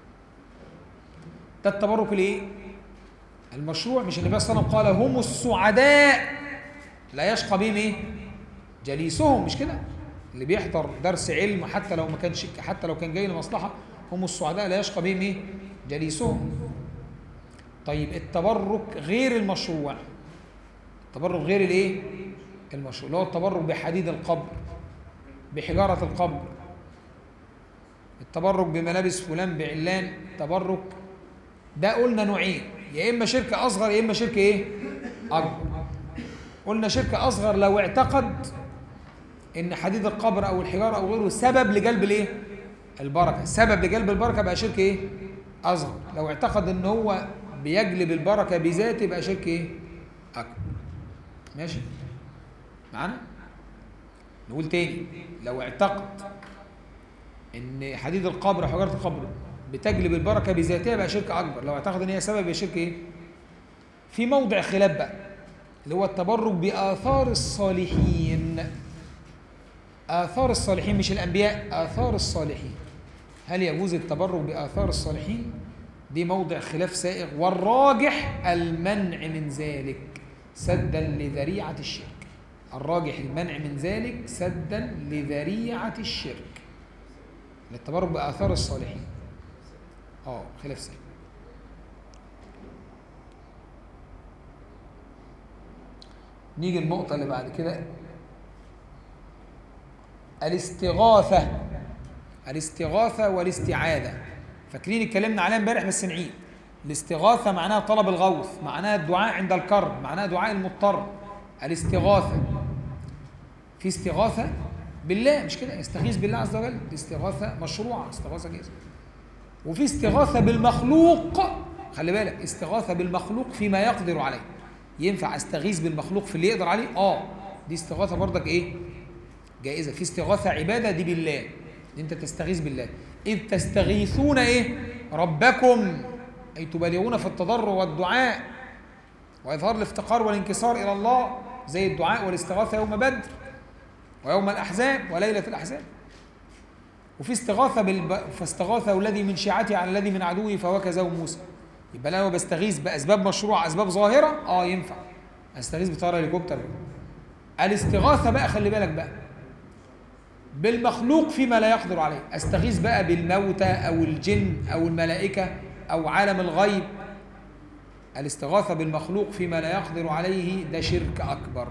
ده التبرك الايه؟ المشروع مش النبي صلى الله عليه وسلم قال هم السعداء لا يشقى بهم ايه؟ جليسهم مش كده؟ اللي بيحضر درس علم حتى لو ما كانش حتى لو كان جاي لمصلحه هم السعداء لا يشقى بهم ايه؟ جليسهم. طيب التبرك غير المشروع التبرك غير الايه؟ المشروع اللي هو التبرك بحديد القبر بحجاره القبر التبرك بملابس فلان بعلان تبرك ده قلنا نوعين يا اما شركه اصغر يا اما شركه ايه؟ اكبر قلنا شركه اصغر لو اعتقد ان حديد القبر او الحجاره او غيره سبب لجلب الايه البركه سبب لجلب البركه بقى شرك ايه اصغر لو اعتقد ان هو بيجلب البركه بذاته يبقى شرك ايه اكبر ماشي معانا نقول تاني لو اعتقد ان حديد القبر او حجاره القبر بتجلب البركه بذاتها يبقى شرك اكبر لو اعتقد ان هي سبب يبقى شرك ايه في موضع خلاف بقى اللي هو التبرك باثار الصالحين آثار الصالحين مش الأنبياء آثار الصالحين هل يجوز التبرك بآثار الصالحين؟ دي موضع خلاف سائغ والراجح المنع من ذلك سدا لذريعة الشرك الراجح المنع من ذلك سدا لذريعة الشرك للتبرك بآثار الصالحين اه خلاف سائغ نيجي النقطة اللي بعد كده الاستغاثة الاستغاثة والاستعاذة فاكرين اتكلمنا عليها امبارح بس نعيد الاستغاثة معناها طلب الغوث معناها الدعاء عند الكرب معناها دعاء المضطر الاستغاثة في استغاثة بالله مش كده يستغيث بالله عز وجل دي استغاثة مشروعة استغاثة جائزة وفي استغاثة بالمخلوق خلي بالك استغاثة بالمخلوق فيما يقدر عليه ينفع استغيث بالمخلوق في اللي يقدر عليه اه دي استغاثة برضك ايه جائزة في استغاثة عبادة دي بالله دي انت تستغيث بالله إذ تستغيثون ايه ربكم أي تبالغون في التضرع والدعاء وإظهار الافتقار والانكسار إلى الله زي الدعاء والاستغاثة يوم بدر ويوم الأحزاب وليلة الأحزاب وفي استغاثة بالب... فاستغاثه الذي من شيعته على الذي من عدوه فوكزه موسى يبقى انا بستغيث باسباب مشروعه اسباب ظاهره اه ينفع استغيث بطياره هليكوبتر الاستغاثه بقى خلي بالك بقى بالمخلوق فيما لا يقدر عليه استغيث بقى بالموتى او الجن او الملائكه او عالم الغيب الاستغاثه بالمخلوق فيما لا يقدر عليه ده شرك اكبر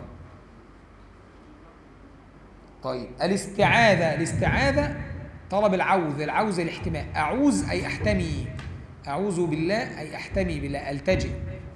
طيب الاستعاذه الاستعاذه طلب العوذ العوذ الاحتماء اعوذ اي احتمي اعوذ بالله اي احتمي بالله التجئ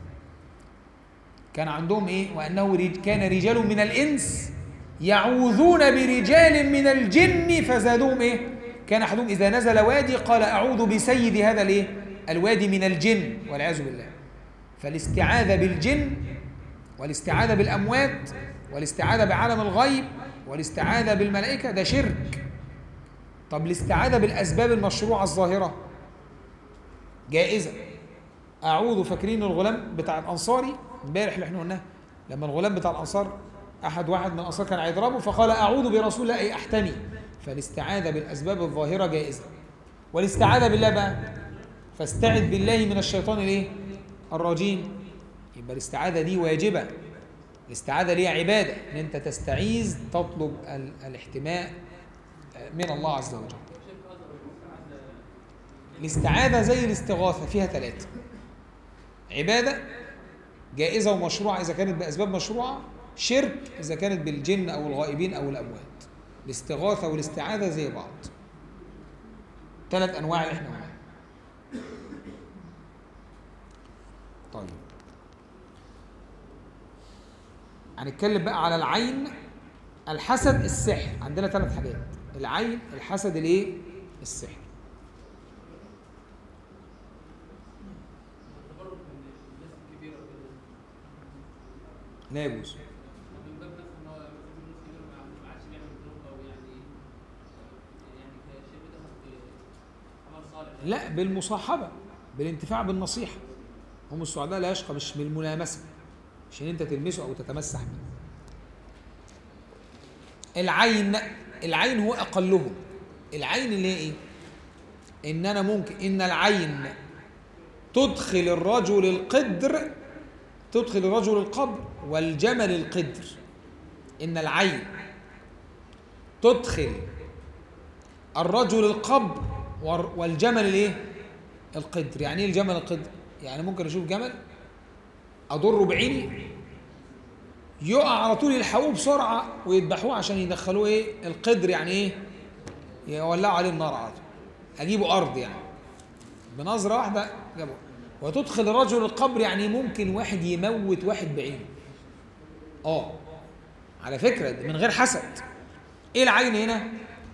كان عندهم ايه وانه رج كان رجال من الانس يعوذون برجال من الجن فزادوهم ايه كان احدهم اذا نزل وادي قال اعوذ بسيد هذا الايه الوادي من الجن والعياذ بالله فالاستعاذه بالجن والاستعاذه بالاموات والاستعاذه بعالم الغيب والاستعاذه بالملائكه ده شرك طب الاستعاذه بالاسباب المشروعه الظاهره جائزه اعوذ فاكرين الغلام بتاع الانصاري امبارح اللي احنا قلناه لما الغلام بتاع الانصار احد واحد من الانصار كان هيضربه فقال اعوذ برسول الله اي احتمي فالاستعاذه بالاسباب الظاهره جائزه والاستعاذة بالله بقى فاستعذ بالله من الشيطان الايه الرجيم يبقى الاستعاذة دي واجبة الاستعاذة ليها عبادة ان انت تستعيذ تطلب ال- الاحتماء من الله عز وجل الاستعاذة زي الاستغاثة فيها ثلاثة عبادة جائزة ومشروعة إذا كانت بأسباب مشروعة شرك إذا كانت بالجن أو الغائبين أو الأموات الاستغاثة والاستعاذة زي بعض ثلاث أنواع اللي احنا قلناها طيب هنتكلم بقى على العين الحسد السحر عندنا ثلاث حاجات العين الحسد الايه السحر التبرك من الناس الكبيره وكده لا يجوز من باب مثلا ان هو مثلا الناس الكبيره ما ما عادش بيعمل ذنوب او يعني يعني كشيء ده في عمل صالح لا بالمصاحبة بالانتفاع بالنصيحة هم السعداء لا يشقى مش بالملامسة مش ان انت تلمسه او تتمسح به العين العين هو اقلهم العين اللي هي ايه ان انا ممكن ان العين تدخل الرجل القدر تدخل الرجل القبر والجمل القدر ان العين تدخل الرجل القبر والر- والجمل الايه القدر يعني ايه الجمل القدر يعني ممكن اشوف جمل اضره بعيني يقع على طول يلحقوه بسرعه ويذبحوه عشان يدخلوه ايه القدر يعني ايه يولعوا عليه النار على طول اجيبه ارض يعني بنظره واحده جابه وتدخل الرجل القبر يعني ممكن واحد يموت واحد بعينه اه على فكره ده من غير حسد ايه العين هنا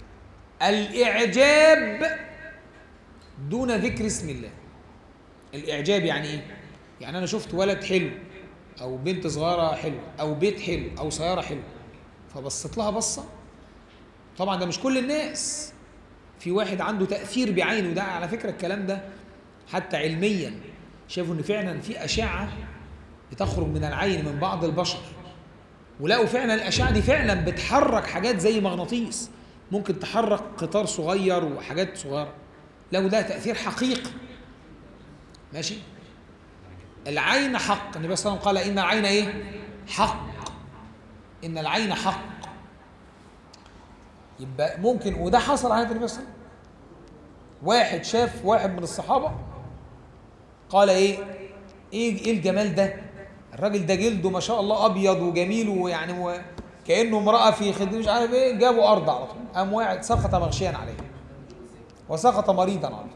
الاعجاب دون ذكر اسم الله الاعجاب يعني ايه يعني انا شفت ولد حلو او بنت صغيره حلوه او بيت حلو او سياره حلوه فبصيت لها بصه طبعا ده مش كل الناس في واحد عنده تاثير بعينه ده على فكره الكلام ده حتى علميا شافوا ان فعلا في اشعه بتخرج من العين من بعض البشر ولقوا فعلا الاشعه دي فعلا بتحرك حاجات زي مغناطيس ممكن تحرك قطار صغير وحاجات صغيره لو ده تاثير حقيقي ماشي العين حق النبي صلى الله عليه وسلم قال ان العين ايه حق ان العين حق يبقى ممكن وده حصل على النبي صلى الله عليه وسلم واحد شاف واحد من الصحابه قال ايه ايه ايه الجمال ده الراجل ده جلده ما شاء الله ابيض وجميل ويعني و... كانه امراه في خدمه مش عارف ايه جابوا ارض على طول قام واحد سقط مغشيا عليه وسقط مريضا عليه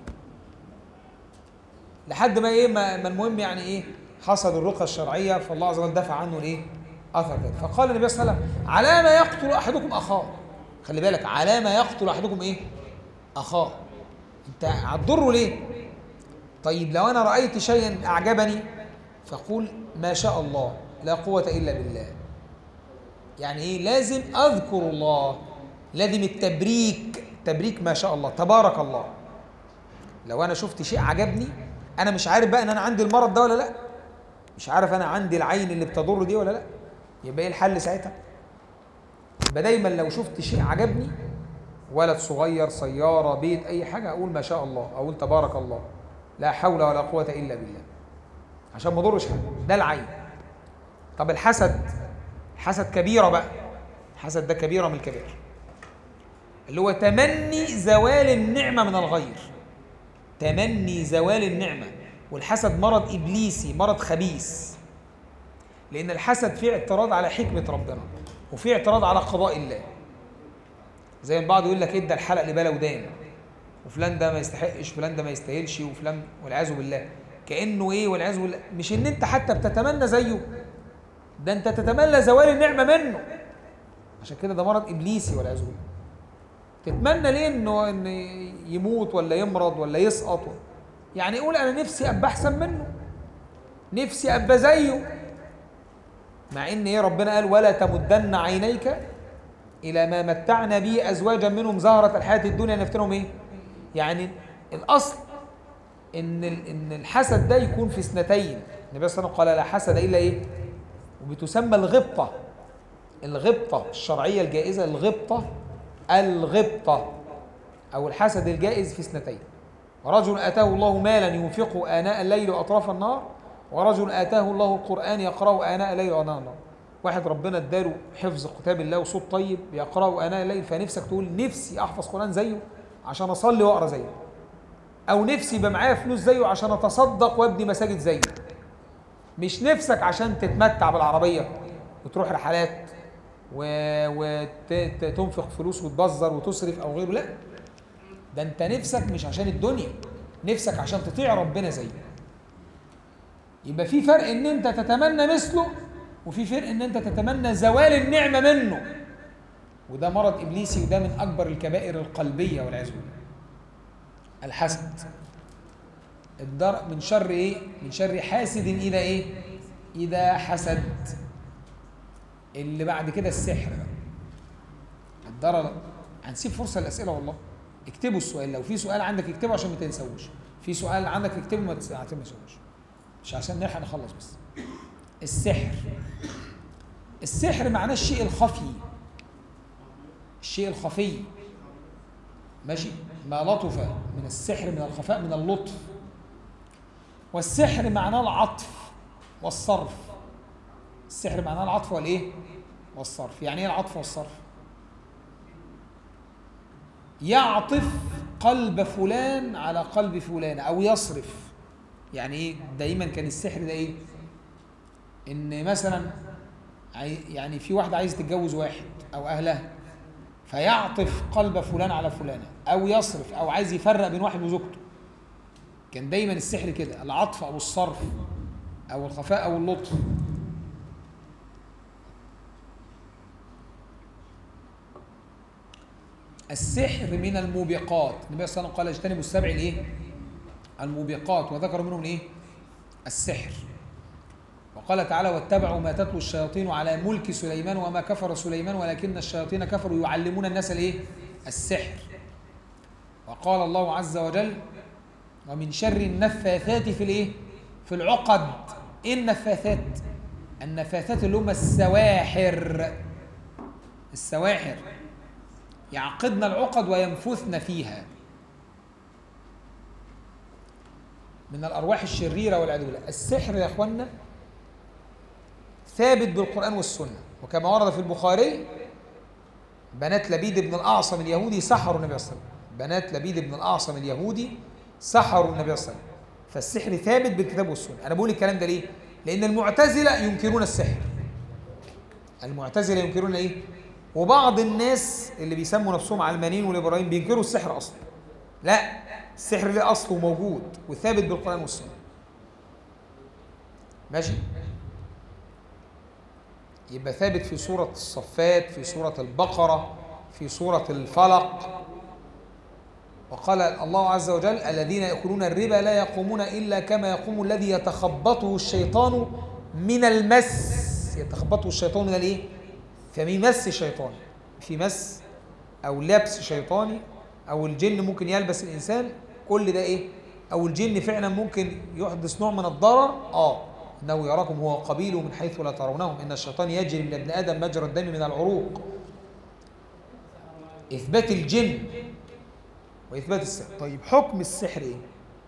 لحد ما ايه ما, ما المهم يعني ايه حصل الرقى الشرعيه فالله عز وجل دفع عنه الايه اثر ذلك فقال النبي صلى الله عليه وسلم على ما يقتل احدكم اخاه خلي بالك على ما يقتل احدكم ايه اخاه انت هتضره ليه طيب لو انا رايت شيئا اعجبني فقول ما شاء الله لا قوه الا بالله يعني ايه لازم اذكر الله لازم التبريك تبريك ما شاء الله تبارك الله لو انا شفت شيء عجبني انا مش عارف بقى ان انا عندي المرض ده ولا لا مش عارف انا عندي العين اللي بتضر دي ولا لا يبقى ايه الحل ساعتها يبقى دايما لو شفت شيء عجبني ولد صغير سياره بيت اي حاجه اقول ما شاء الله اقول تبارك الله لا حول ولا قوه الا بالله عشان ما اضرش حد ده العين طب الحسد الحسد كبيره بقى الحسد ده كبيره من الكبائر اللي هو تمني زوال النعمه من الغير تمني زوال النعمه والحسد مرض ابليسي مرض خبيث لان الحسد فيه اعتراض على حكمه ربنا وفيه اعتراض على قضاء الله زي ما البعض يقول لك ادى الحلق لبلا ودان وفلان ده ما يستحقش فلان ده ما يستاهلش وفلان والعياذ بالله كانه ايه والعياذ بالله مش ان انت حتى بتتمنى زيه ده انت تتمنى زوال النعمه منه عشان كده ده مرض ابليسي والعياذ بالله تتمنى ليه انه ان يموت ولا يمرض ولا يسقط يعني قول انا نفسي ابقى احسن منه نفسي ابقى زيه مع ان ايه ربنا قال ولا تمدن عينيك الى ما متعنا به ازواجا منهم زهره الحياه الدنيا نفتنهم ايه يعني الاصل ان ال- ان الحسد ده يكون في اثنتين النبي صلى الله عليه وسلم قال لا حسد الا ايه وبتسمى الغبطه الغبطه الشرعيه الجائزه الغبطه الغبطه او الحسد الجائز في اثنتين ورجل آتاه الله مالا ينفقه آناء الليل وأطراف النهار ورجل آتاه الله القرآن يقرأه آناء الليل وآناء النهار واحد ربنا اداله حفظ كتاب الله وصوت طيب بيقرأه آناء الليل فنفسك تقول نفسي أحفظ قرآن زيه عشان أصلي وأقرأ زيه أو نفسي يبقى معايا فلوس زيه عشان أتصدق وأبني مساجد زيه مش نفسك عشان تتمتع بالعربية وتروح رحلات وتنفق فلوس وتبذر وتصرف أو غيره لا ده أنت نفسك مش عشان الدنيا نفسك عشان تطيع ربنا زيه يبقى في فرق ان انت تتمنى مثله وفي فرق ان انت تتمنى زوال النعمه منه وده مرض ابليسي وده من اكبر الكبائر القلبيه والعياذ بالله الحسد الدرء من شر ايه من شر حاسد اذا ايه اذا حسد اللي بعد كده السحر بقى الضرر هنسيب فرصه للاسئله والله اكتبوا السؤال لو في سؤال عندك اكتبه عشان ما تنسوش في سؤال عندك اكتبه ما تنسوش مش عشان نلحق نخلص بس السحر السحر معناه الشيء الخفي الشيء الخفي ماشي ما لطف من السحر من الخفاء من اللطف والسحر معناه العطف والصرف السحر معناه العطف والايه والصرف يعني ايه العطف والصرف يعطف قلب فلان على قلب فلان او يصرف يعني ايه دايما كان السحر ده ايه ان مثلا يعني في واحده عايزه تتجوز واحد او اهلها فيعطف قلب فلان على فلانه او يصرف او عايز يفرق بين واحد وزوجته كان دايما السحر كده العطف او الصرف او الخفاء او اللطف السحر من الموبقات النبي صلى الله عليه وسلم قال اجتنبوا السبع الايه الموبقات وذكر منهم الايه السحر وقال تعالى واتبعوا ما تتلو الشياطين على ملك سليمان وما كفر سليمان ولكن الشياطين كفروا يعلمون الناس الايه السحر وقال الله عز وجل ومن شر النفاثات في الايه في العقد ايه النفاثات النفاثات اللي هم السواحر السواحر يعقدن العقد وينفثن فيها من الارواح الشريره والعياذ بالله السحر يا اخوانا ثابت بالقران والسنه وكما ورد في البخاري بنات لبيد بن الاعصم اليهودي سحروا النبي صلى الله عليه وسلم بنات لبيد بن الاعصم اليهودي سحروا النبي صلى الله عليه وسلم فالسحر ثابت بالكتاب والسنه انا بقول الكلام ده ليه لان المعتزله ينكرون السحر المعتزله ينكرون ايه وبعض الناس اللي بيسموا نفسهم علمانيين والابراهيم بينكروا السحر اصلا لا السحر له اصل وموجود وثابت بالقران والسنه ماشي يبقى ثابت في سوره الصفات في سوره البقره في سوره الفلق وقال الله عز وجل الذين ياكلون الربا لا يقومون الا كما يقوم الذي يتخبطه الشيطان من المس يتخبطه الشيطان من الايه فمي مس شيطاني في مس او لبس شيطاني او الجن ممكن يلبس الانسان كل ده ايه او الجن فعلا ممكن يحدث نوع من الضرر اه انه يراكم هو قبيله من حيث لا ترونهم ان الشيطان يجري من ابن ادم مجرى الدم من العروق اثبات الجن واثبات السحر طيب حكم السحر ايه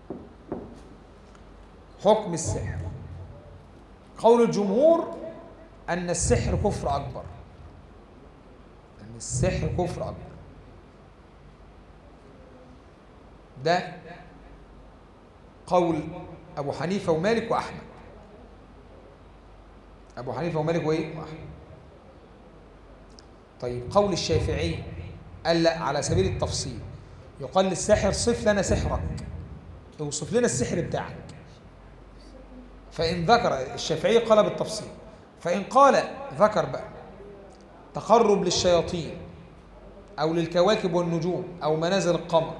حكم السحر قول الجمهور ان السحر كفر اكبر ان السحر كفر اكبر ده قول ابو حنيفه ومالك واحمد ابو حنيفه ومالك وايه واحمد طيب قول الشافعي قال لا على سبيل التفصيل يقال للساحر صف لنا سحرك اوصف لنا السحر بتاعك فإن ذكر الشافعي قال بالتفصيل فإن قال ذكر بقى تقرب للشياطين أو للكواكب والنجوم أو منازل القمر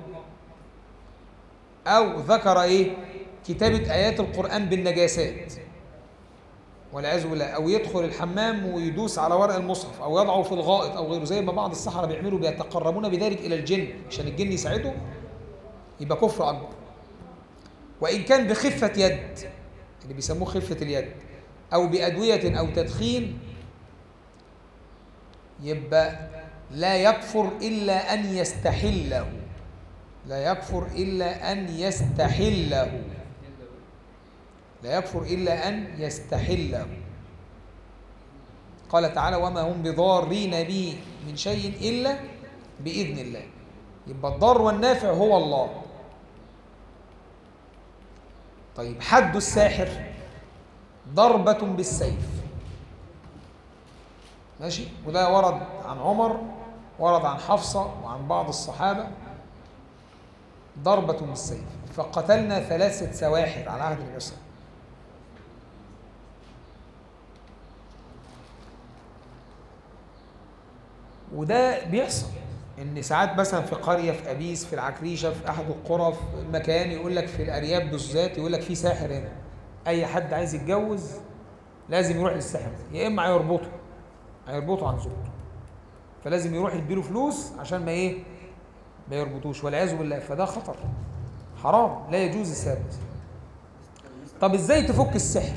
أو ذكر إيه كتابة آيات القرآن بالنجاسات والعياذ بالله أو يدخل الحمام ويدوس على ورق المصحف أو يضعه في الغائط أو غيره زي ما بعض السحرة بيعملوا بيتقربون بذلك إلى الجن عشان الجن يساعده يبقى كفر أكبر وإن كان بخفة يد اللي بيسموه خفة اليد أو بأدوية أو تدخين يبقى لا يكفر إلا أن يستحله لا يكفر إلا أن يستحله لا يكفر إلا أن يستحله قال تعالى وما هم بضارين به من شيء إلا بإذن الله يبقى الضار والنافع هو الله طيب حد الساحر ضربة بالسيف ماشي وده ورد عن عمر ورد عن حفصة وعن بعض الصحابة ضربة بالسيف فقتلنا ثلاثة سواحر على عهد النبي صلى الله عليه وسلم وده بيحصل ان ساعات مثلا في قريه في ابيس في العكريشه في احد القرى في مكان يقول لك في الارياف بالذات يقول لك في ساحر هنا اي حد عايز يتجوز لازم يروح للساحر ده يا اما هيربطه هيربطه عن زوجته فلازم يروح يديله فلوس عشان ما ايه ما يربطوش والعياذ بالله فده خطر حرام لا يجوز السادس طب ازاي تفك السحر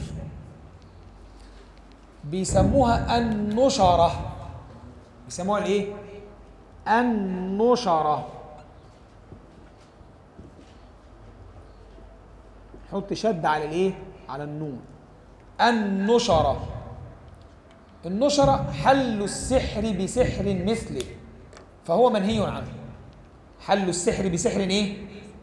بيسموها النشره بيسموها الايه النشره حط شد على الايه على النون النشره النشره حل السحر بسحر مثله فهو منهي عنه حل السحر بسحر ايه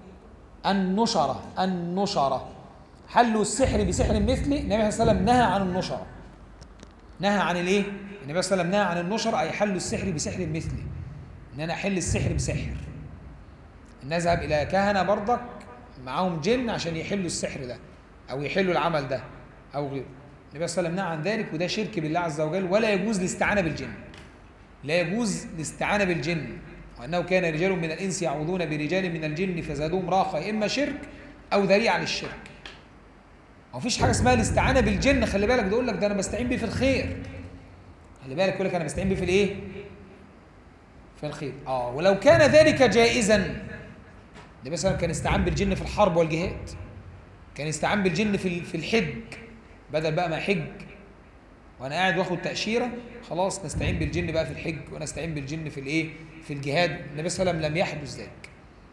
النشره النشره حل السحر بسحر مثله النبي صلى الله عليه وسلم نهى عن النشره نهى عن الايه النبي صلى الله عليه وسلم نهى عن النشر اي حل السحر بسحر مثله ان انا احل السحر بسحر ان اذهب الى كهنه برضك معاهم جن عشان يحلوا السحر ده او يحلوا العمل ده او غيره النبي صلى الله عليه وسلم نهى عن ذلك وده شرك بالله عز وجل ولا يجوز الاستعانه بالجن لا يجوز الاستعانه بالجن وانه كان رجال من الانس يعوذون برجال من الجن فزادوهم راقه اما شرك او ذريعه للشرك ما فيش حاجه اسمها الاستعانه بالجن خلي بالك ده يقول لك ده انا بستعين بيه في الخير خلي بالك يقول لك انا بستعين بيه في الايه في الخير اه ولو كان ذلك جائزا ده مثلا كان استعان بالجن في الحرب والجهاد كان استعان بالجن في في الحج بدل بقى ما حج وانا قاعد واخد تاشيره خلاص نستعين بالجن بقى في الحج ونستعين بالجن في الايه في الجهاد النبي صلى الله عليه وسلم لم يحدث ذلك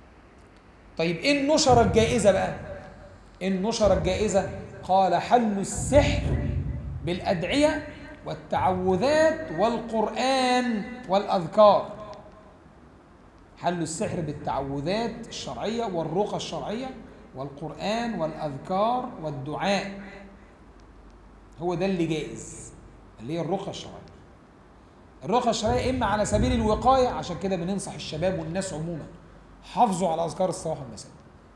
طيب ايه النشره الجائزه بقى ايه النشره الجائزه قال حل السحر بالادعيه والتعوذات والقرآن والأذكار حل السحر بالتعوذات الشرعية والرقى الشرعية والقرآن والأذكار والدعاء هو ده اللي جائز اللي هي الرقى الشرعية الرقى الشرعية إما على سبيل الوقاية عشان كده بننصح الشباب والناس عموما حافظوا على أذكار الصباح والمساء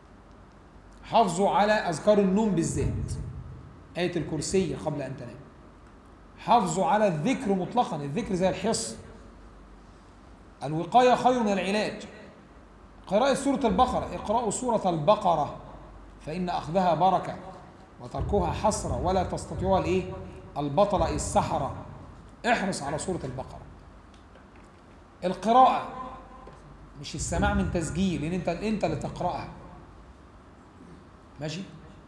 حافظوا على أذكار النوم بالذات آية الكرسي قبل أن تنام حافظوا على الذكر مطلقا الذكر زي الحصن الوقاية خير من العلاج قراءة سورة البقرة اقرأوا سورة البقرة فإن أخذها بركة وتركها حسرة ولا تستطيعها الإيه؟ البطلة أي السحرة احرص على سورة البقرة القراءة مش السماع من تسجيل لأن أنت أنت اللي تقرأها ماشي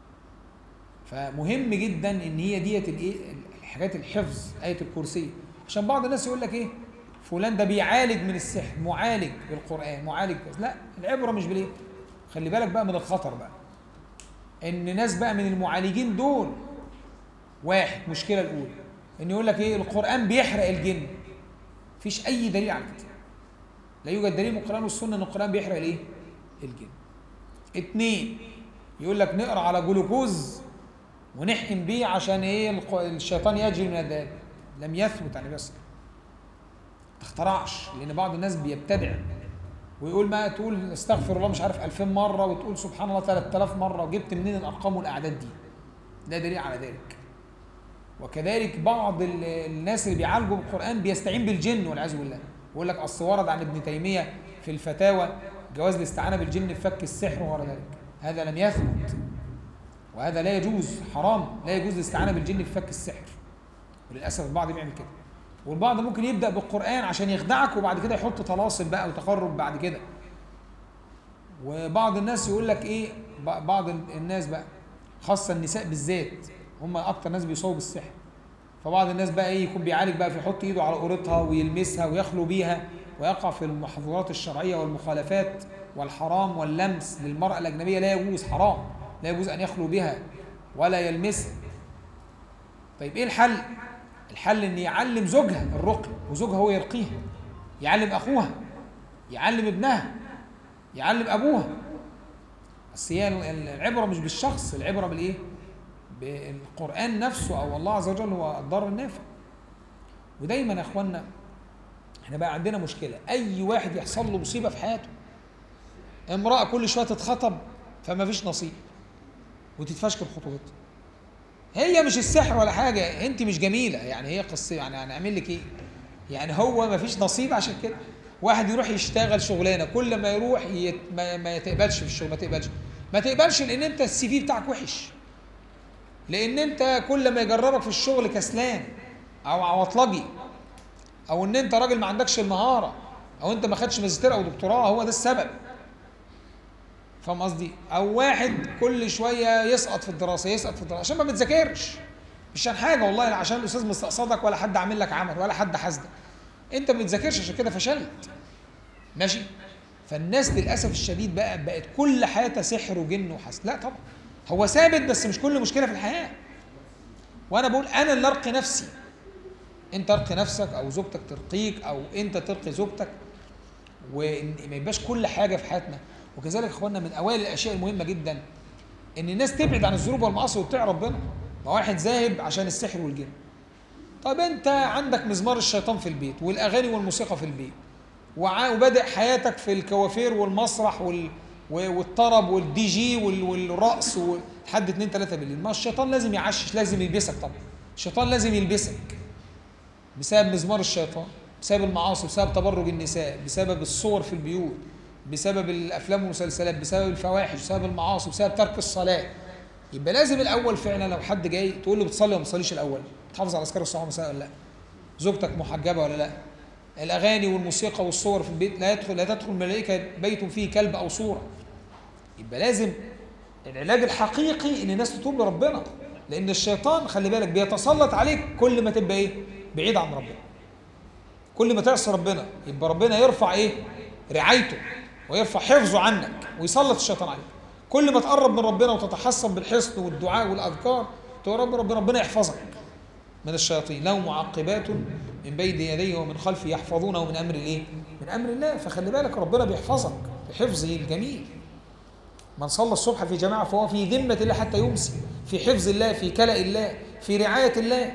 فمهم جدا ان هي ديت الايه الحاجات الحفظ ايه الكرسي عشان بعض الناس يقول لك ايه فلان ده بيعالج من السحر معالج بالقران معالج بس لا العبره مش بالايه خلي بالك بقى من الخطر بقى ان ناس بقى من المعالجين دول واحد مشكله الاولى ان يقول لك ايه القران بيحرق الجن مفيش اي دليل على كده لا يوجد دليل من القران والسنه ان القران بيحرق الايه الجن اتنين يقول لك نقرا على جلوكوز ونحقن بيه عشان ايه الق- الشيطان يجري من الداب لم يثبت عن النبي صلى الله عليه وسلم ما اخترعش لان بعض الناس بيبتدع ويقول ما تقول استغفر الله مش عارف 2000 مره وتقول سبحان الله 3000 مره وجبت منين الارقام والاعداد دي ده دليل على ذلك وكذلك بعض ال- الناس اللي بيعالجوا بالقران بيستعين بالجن والعياذ بالله يقول لك اصل ورد عن ابن تيميه في الفتاوى جواز الاستعانه بالجن في فك السحر وغير ذلك هذا لم يثبت وهذا لا يجوز حرام لا يجوز الاستعانه بالجن في فك السحر وللاسف البعض بيعمل كده والبعض ممكن يبدا بالقران عشان يخدعك وبعد كده يحط طلاسم بقى وتقرب بعد كده وبعض الناس يقول لك ايه ب- بعض الناس بقى خاصه النساء بالذات هم اكتر ناس بيصابوا بالسحر فبعض الناس بقى ايه يكون بيعالج بقى فيحط ايده على قورتها ويلمسها ويخلو بيها ويقع في المحظورات الشرعيه والمخالفات والحرام واللمس للمرأة الأجنبية لا يجوز حرام لا يجوز أن يخلو بها ولا يلمسها طيب إيه الحل؟ الحل إن يعلم زوجها الرقي وزوجها هو يرقيها يعلم أخوها يعلم ابنها يعلم أبوها بس هي ال- العبرة مش بالشخص العبرة بالإيه؟ بالقرآن نفسه أو الله عز وجل هو الضار النافع ودايما يا إخوانا احنا بقى عندنا مشكلة أي واحد يحصل له مصيبة في حياته امرأة كل شوية تتخطب فما فيش نصيب وتتفشكل خطوبتها هي مش السحر ولا حاجة انت مش جميلة يعني هي قصة يعني هنعمل لك ايه يعني هو ما فيش نصيب عشان كده واحد يروح يشتغل شغلانة كل ما يروح يت... ما... ما تقبلش في الشغل ما تقبلش ما تقبلش لان انت السي في بتاعك وحش لان انت كل ما يجربك في الشغل كسلان او عواطلجي او ان انت راجل ما عندكش المهاره او انت ما خدتش ماجستير او دكتوراه هو ده السبب فاهم قصدي او واحد كل شويه يسقط في الدراسه يسقط في الدراسه عشان ما بتذاكرش مش عشان حاجه والله لا عشان الاستاذ مستقصدك ولا حد عامل لك عمل ولا حد حاسدك انت ما بتذاكرش عشان كده فشلت ماشي فالناس للاسف الشديد بقى بقت كل حياتها سحر وجن وحسد لا طبعا هو ثابت بس مش كل مشكله في الحياه وانا بقول انا اللي ارقي نفسي انت ارقي نفسك او زوجتك ترقيك او انت ترقي زوجتك وما يبقاش كل حاجه في حياتنا وكذلك يا اخواننا من اوائل الاشياء المهمه جدا ان الناس تبعد عن الذنوب والمعاصي وتطيع ربنا ما واحد ذاهب عشان السحر والجن طب انت عندك مزمار الشيطان في البيت والاغاني والموسيقى في البيت وع- وبادئ حياتك في الكوافير والمسرح وال و- والطرب والدي جي وال- والرقص و- لحد 2 3 بالليل ما الشيطان لازم يعشش لازم يلبسك طبعا الشيطان لازم يلبسك بسبب مزمار الشيطان بسبب المعاصي بسبب تبرج النساء بسبب الصور في البيوت بسبب الافلام والمسلسلات بسبب الفواحش بسبب المعاصي بسبب ترك الصلاه يبقى لازم الاول فعلا لو حد جاي تقول له بتصلي ولا ما بتصليش الاول تحافظ على اذكار الصباح والمساء ولا لا زوجتك محجبه ولا لا الاغاني والموسيقى والصور في البيت لا يدخل لا تدخل ملائكه بيت فيه كلب او صوره يبقى لازم العلاج الحقيقي ان الناس تتوب لربنا لان الشيطان خلي بالك بيتسلط عليك كل ما تبقى ايه بعيد عن ربنا كل ما تعصي ربنا يبقى ربنا يرفع ايه رعايته ويرفع حفظه عنك ويسلط الشيطان عليك كل ما تقرب من ربنا وتتحصن بالحصن والدعاء والاذكار تقول رب ربنا ربنا يحفظك من الشياطين له معقبات من بين يديه ومن خلفه يحفظونه من امر الايه من امر الله فخلي بالك ربنا بيحفظك بحفظه الجميل من صلى الصبح في جماعة فهو في ذمة الله حتى يمسي في حفظ الله في كلأ الله في رعاية الله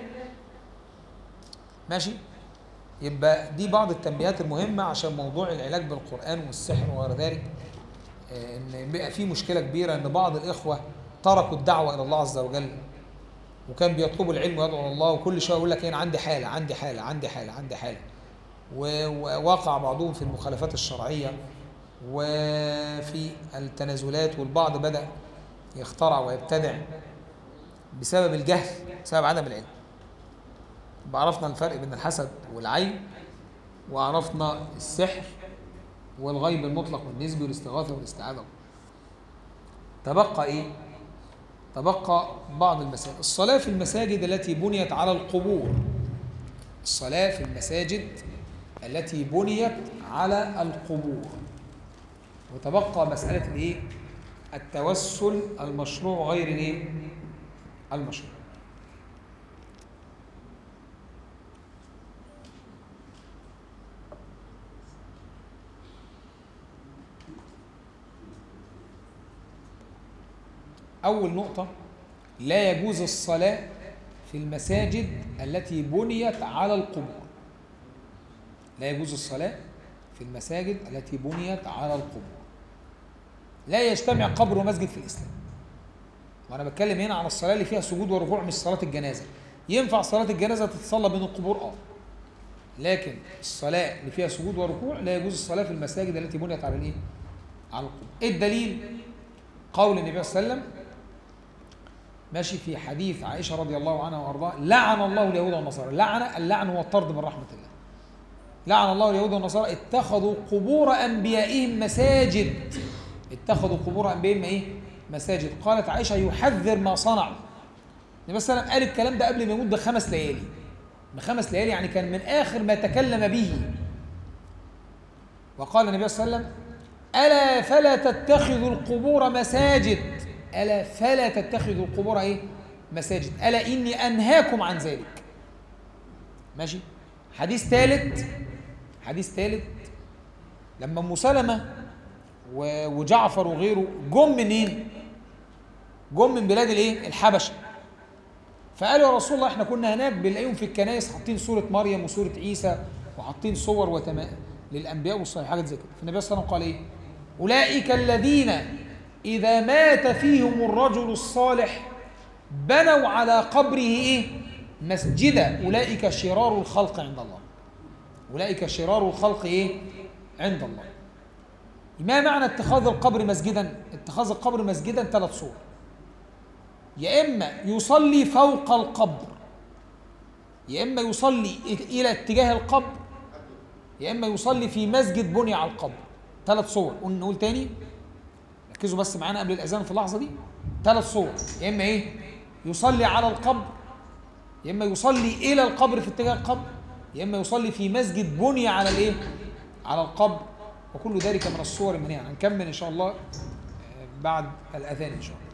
ماشي يبقى دي بعض التنبيهات المهمة عشان موضوع العلاج بالقرآن والسحر وغير ذلك آه، ان بقى في مشكلة كبيرة ان بعض الإخوة تركوا الدعوة إلى الله عز وجل وكان بيطلبوا العلم ويدعوا إلى الله وكل شوية يقول لك إيه، أنا عندي حالة عندي حالة عندي حالة عندي حالة و- ووقع بعضهم في المخالفات الشرعية وفي التنازلات والبعض بدأ يخترع ويبتدع بسبب الجهل بسبب عدم العلم يبقى عرفنا الفرق بين الحسد والعين وعرفنا السحر والغيب المطلق والنسبي والاستغاثة والاستعاذة تبقى ايه؟ تبقى بعض المساجد الصلاة في المساجد التي بنيت على القبور الصلاة في المساجد التي بنيت على القبور وتبقى مسألة الايه؟ التوسل المشروع غير الايه؟ المشروع أول نقطة لا يجوز الصلاة في المساجد التي بنيت على القبور لا يجوز الصلاة في المساجد التي بنيت على القبور لا يجتمع قبر ومسجد في الإسلام وأنا بتكلم هنا عن الصلاة اللي فيها سجود وركوع مش صلاة الجنازة ينفع صلاة الجنازة تتصلى بين القبور اه لكن الصلاة اللي فيها سجود وركوع لا يجوز الصلاة في المساجد التي بنيت على الايه؟ على القبور. ايه الدليل؟ قول النبي صلى الله عليه وسلم ماشي في حديث عائشة رضي الله عنها وأرضاها لعن الله اليهود والنصارى لعن اللعن هو الطرد من رحمة الله لعن الله اليهود والنصارى اتخذوا قبور أنبيائهم مساجد اتخذوا قبور أنبيائهم إيه؟ مساجد قالت عائشة يحذر ما صنعوا النبي صلى الله عليه وسلم قال الكلام ده قبل ما يموت بخمس ليالي بخمس ليالي يعني كان من آخر ما تكلم به وقال النبي صلى الله عليه وسلم ألا فلا تتخذوا القبور مساجد ألا فلا تتخذوا القبور إيه مساجد ألا إني أنهاكم عن ذلك ماشي حديث ثالث حديث ثالث لما ام سلمه و- وجعفر وغيره جم منين؟ جم من بلاد الايه؟ الحبشه فقالوا يا رسول الله احنا كنا هناك بنلاقيهم في الكنائس حاطين صوره مريم وصوره عيسى وحاطين صور وتما للانبياء والصالحين حاجات زي كده فالنبي صلى الله عليه وسلم قال ايه؟ اولئك الذين اذا مات فيهم الرجل الصالح بنوا على قبره ايه؟ مسجدا اولئك شرار الخلق عند الله أولئك شرار الخلق إيه؟ عند الله ما معنى اتخاذ القبر مسجدا؟ اتخاذ القبر مسجدا ثلاث صور يا إما يصلي فوق القبر يا إما يصلي إلى اتجاه القبر يا إما يصلي في مسجد بني على القبر ثلاث صور قلنا نقول تاني ركزوا بس معانا قبل الأذان في اللحظة دي ثلاث صور يا إما إيه؟ يصلي على القبر يا اما يصلي الى القبر في اتجاه القبر يا اما يصلي في مسجد بني على الايه على القبر وكل ذلك من الصور المنيعه هنكمل ان شاء الله آه، بعد الاذان ان شاء الله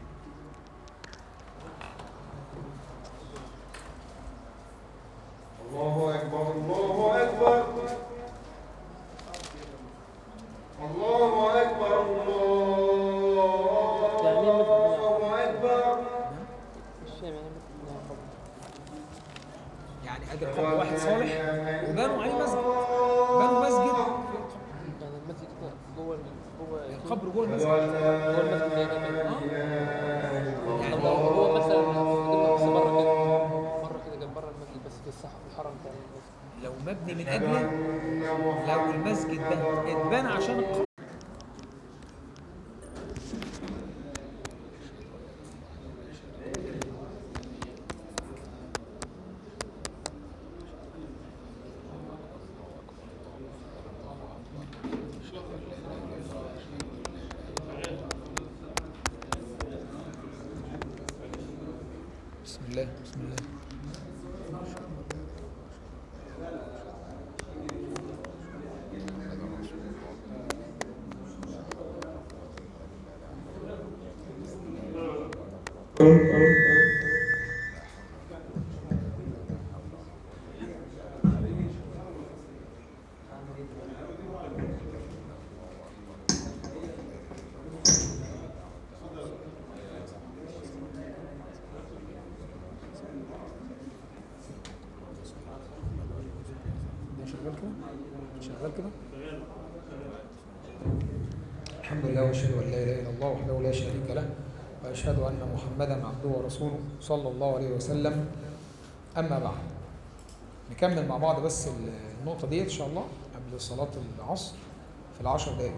الله أكبر الله أكبر الله أكبر الله أكبر يعني ادي قبر واحد صالح وبنوا عليه مسجد بنوا مسجد يعني المسجد كده جوه ال- جوه القبر جوه المسجد جوه المسجد زي كده طب لو هو مثلا جبنا بس بره كده بره كده جنب بره المسجد بس في الصحراء في الحرم بتاع المسجد لو مبني من اجله لو المسجد ده اتبنى عشان القبر بسم الله بسم الله ده شغال كده شغال كده الحمد لله واشهد ان لا اله الا الله وحده لا شريك له واشهد ان محمدا عبده ورسوله صلى الله عليه وسلم اما بعد نكمل مع بعض بس النقطه ديت ان شاء الله قبل صلاه العصر في العشر دقائق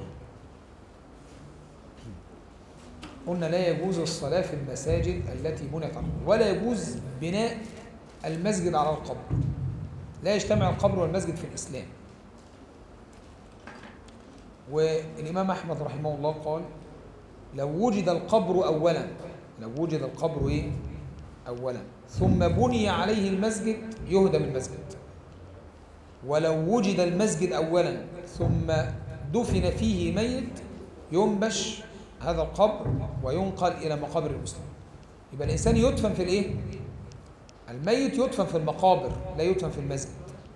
قلنا لا يجوز الصلاه في المساجد التي بنيت على القبر ولا يجوز بناء المسجد على القبر لا يجتمع القبر والمسجد في الإسلام والإمام أحمد رحمه الله قال لو وجد القبر أولا لو وجد القبر إيه؟ أولا ثم بني عليه المسجد يهدم المسجد ولو وجد المسجد أولا ثم دفن فيه ميت ينبش هذا القبر وينقل إلى مقابر المسلمين يبقى الإنسان يدفن في الإيه؟ الميت يدفن في المقابر لا يدفن في المسجد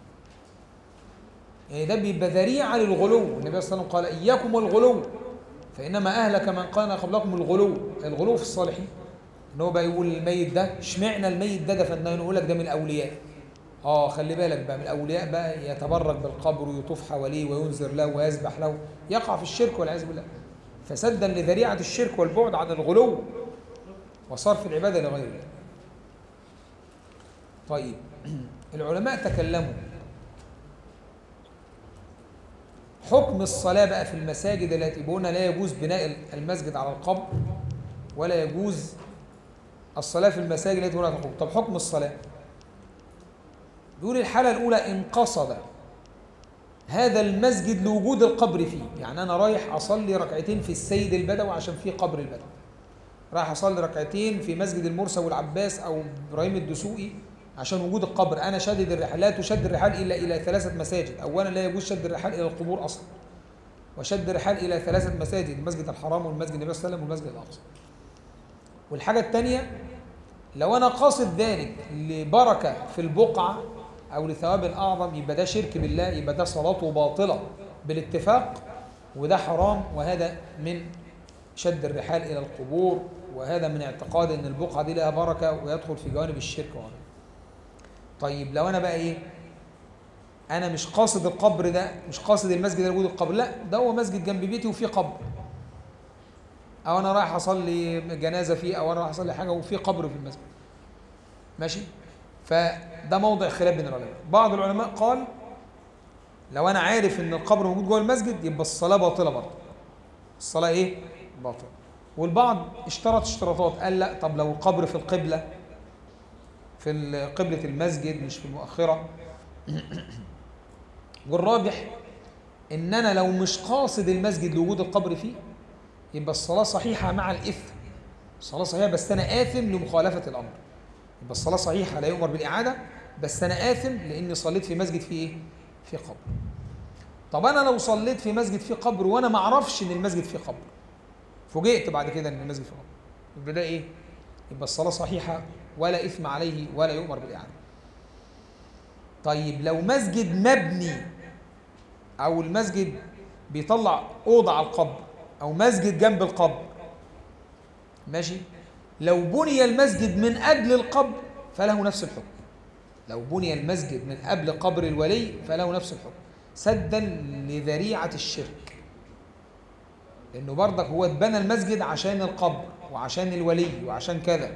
يعني ده بيبقى ذريعة للغلو النبي صلى الله عليه وسلم قال إياكم والغلو فإنما أهلك من كان قبلكم الغلو الغلو في الصالحين إن هو بقى يقول الميت ده اشمعنى الميت ده دفناه يقول لك ده من الأولياء اه خلي بالك بقى من الأولياء بقى يتبرك بالقبر ويطوف حواليه وينذر له ويسبح له يقع في الشرك والعياذ بالله فسدا لذريعة الشرك والبعد عن الغلو وصرف العبادة لغير الله طيب العلماء تكلموا حكم الصلاة بقى في المساجد التي بنا لا يجوز بناء المسجد على القبر ولا يجوز الصلاة في المساجد التي بنا على القبر طب حكم الصلاة بيقول الحالة الأولى إن قصد هذا المسجد لوجود القبر فيه يعني أنا رايح أصلي ركعتين في السيد البدوي عشان فيه قبر البدوي رايح أصلي ركعتين في مسجد المرسى والعباس أو إبراهيم الدسوقي عشان وجود القبر انا شادد الرحال لا تشد الرحال الا الى ثلاثه مساجد اولا لا يجوز شد الرحال الى القبور اصلا وشد الرحال إلى ثلاثة مساجد المسجد الحرام والمسجد النبي صلى الله عليه وسلم والمسجد الأقصى والحاجة الثانية لو أنا قاصد ذلك لبركة في البقعة أو لثواب أعظم يبقى ده شرك بالله يبقى ده صلاته باطلة بالاتفاق وده حرام وهذا من شد الرحال إلى القبور وهذا من اعتقاد أن البقعة دي لها بركة ويدخل في جوانب الشرك وغيره طيب لو أنا بقى إيه أنا مش قاصد القبر ده مش قاصد المسجد اللي وجود القبر لا ده هو مسجد جنب بيتي وفيه قبر أو أنا رايح أصلي جنازة فيه أو أنا رايح أصلي حاجة وفيه قبر في المسجد ماشي فده موضع خلاف بين العلماء بعض العلماء قال لو أنا عارف إن القبر موجود جوه المسجد يبقى الصلاة باطلة برضه الصلاة إيه؟ باطلة والبعض اشترط اشتراطات قال لا طب لو القبر في القبلة في ال- قبلة المسجد مش في المؤخرة والراجح ان انا لو مش قاصد المسجد لوجود القبر فيه يبقى الصلاة صحيحة مع الإثم الصلاة صحيحة بس أنا آثم لمخالفة الأمر يبقى الصلاة صحيحة لا يؤمر بالإعادة بس أنا آثم لأني صليت في مسجد فيه إيه؟ في قبر طب أنا لو صليت في مسجد فيه قبر وأنا ما أعرفش إن المسجد فيه قبر فوجئت بعد كده إن المسجد فيه قبر يبقى ده إيه؟ يبقى الصلاة صحيحة ولا إثم عليه ولا يؤمر بالإعادة طيب لو مسجد مبني أو المسجد بيطلع أوضة على القبر أو مسجد جنب القبر ماشي لو بني المسجد من أجل القبر فله نفس الحكم لو بني المسجد من قبل قبر الولي فله نفس الحكم سدا لذريعة الشرك لأنه برضك هو اتبنى المسجد عشان القبر وعشان الولي وعشان كذا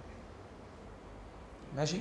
ماشي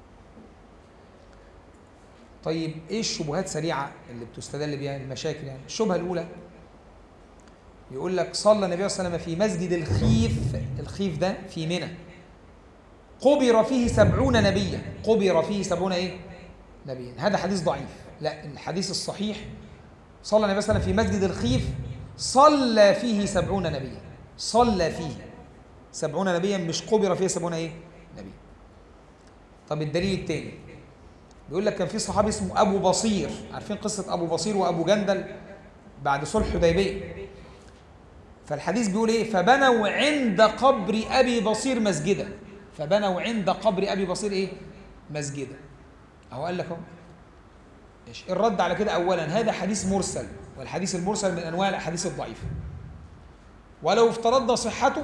طيب ايه الشبهات سريعة اللي بتستدل بها المشاكل يعني الشبهة الأولى يقول لك صلى النبي صلى الله عليه وسلم في مسجد الخيف الخيف ده في منى قبر فيه سبعون نبيا قبر فيه سبعون ايه نبيا هذا حديث ضعيف لا الحديث الصحيح صلى النبي صلى الله عليه وسلم في مسجد الخيف صلى فيه سبعون نبيا صلى فيه سبعون نبيا مش قبر فيه سبعون ايه نبيا طب الدليل الثاني بيقول لك كان في صحابي اسمه ابو بصير عارفين قصه ابو بصير وابو جندل بعد صلح حديبيه فالحديث بيقول ايه فبنوا عند قبر ابي بصير مسجدا فبنوا عند قبر ابي بصير ايه مسجدا اهو قال لك اهو ايش الرد على كده اولا هذا حديث مرسل والحديث المرسل من انواع الاحاديث الضعيفه ولو افترضنا صحته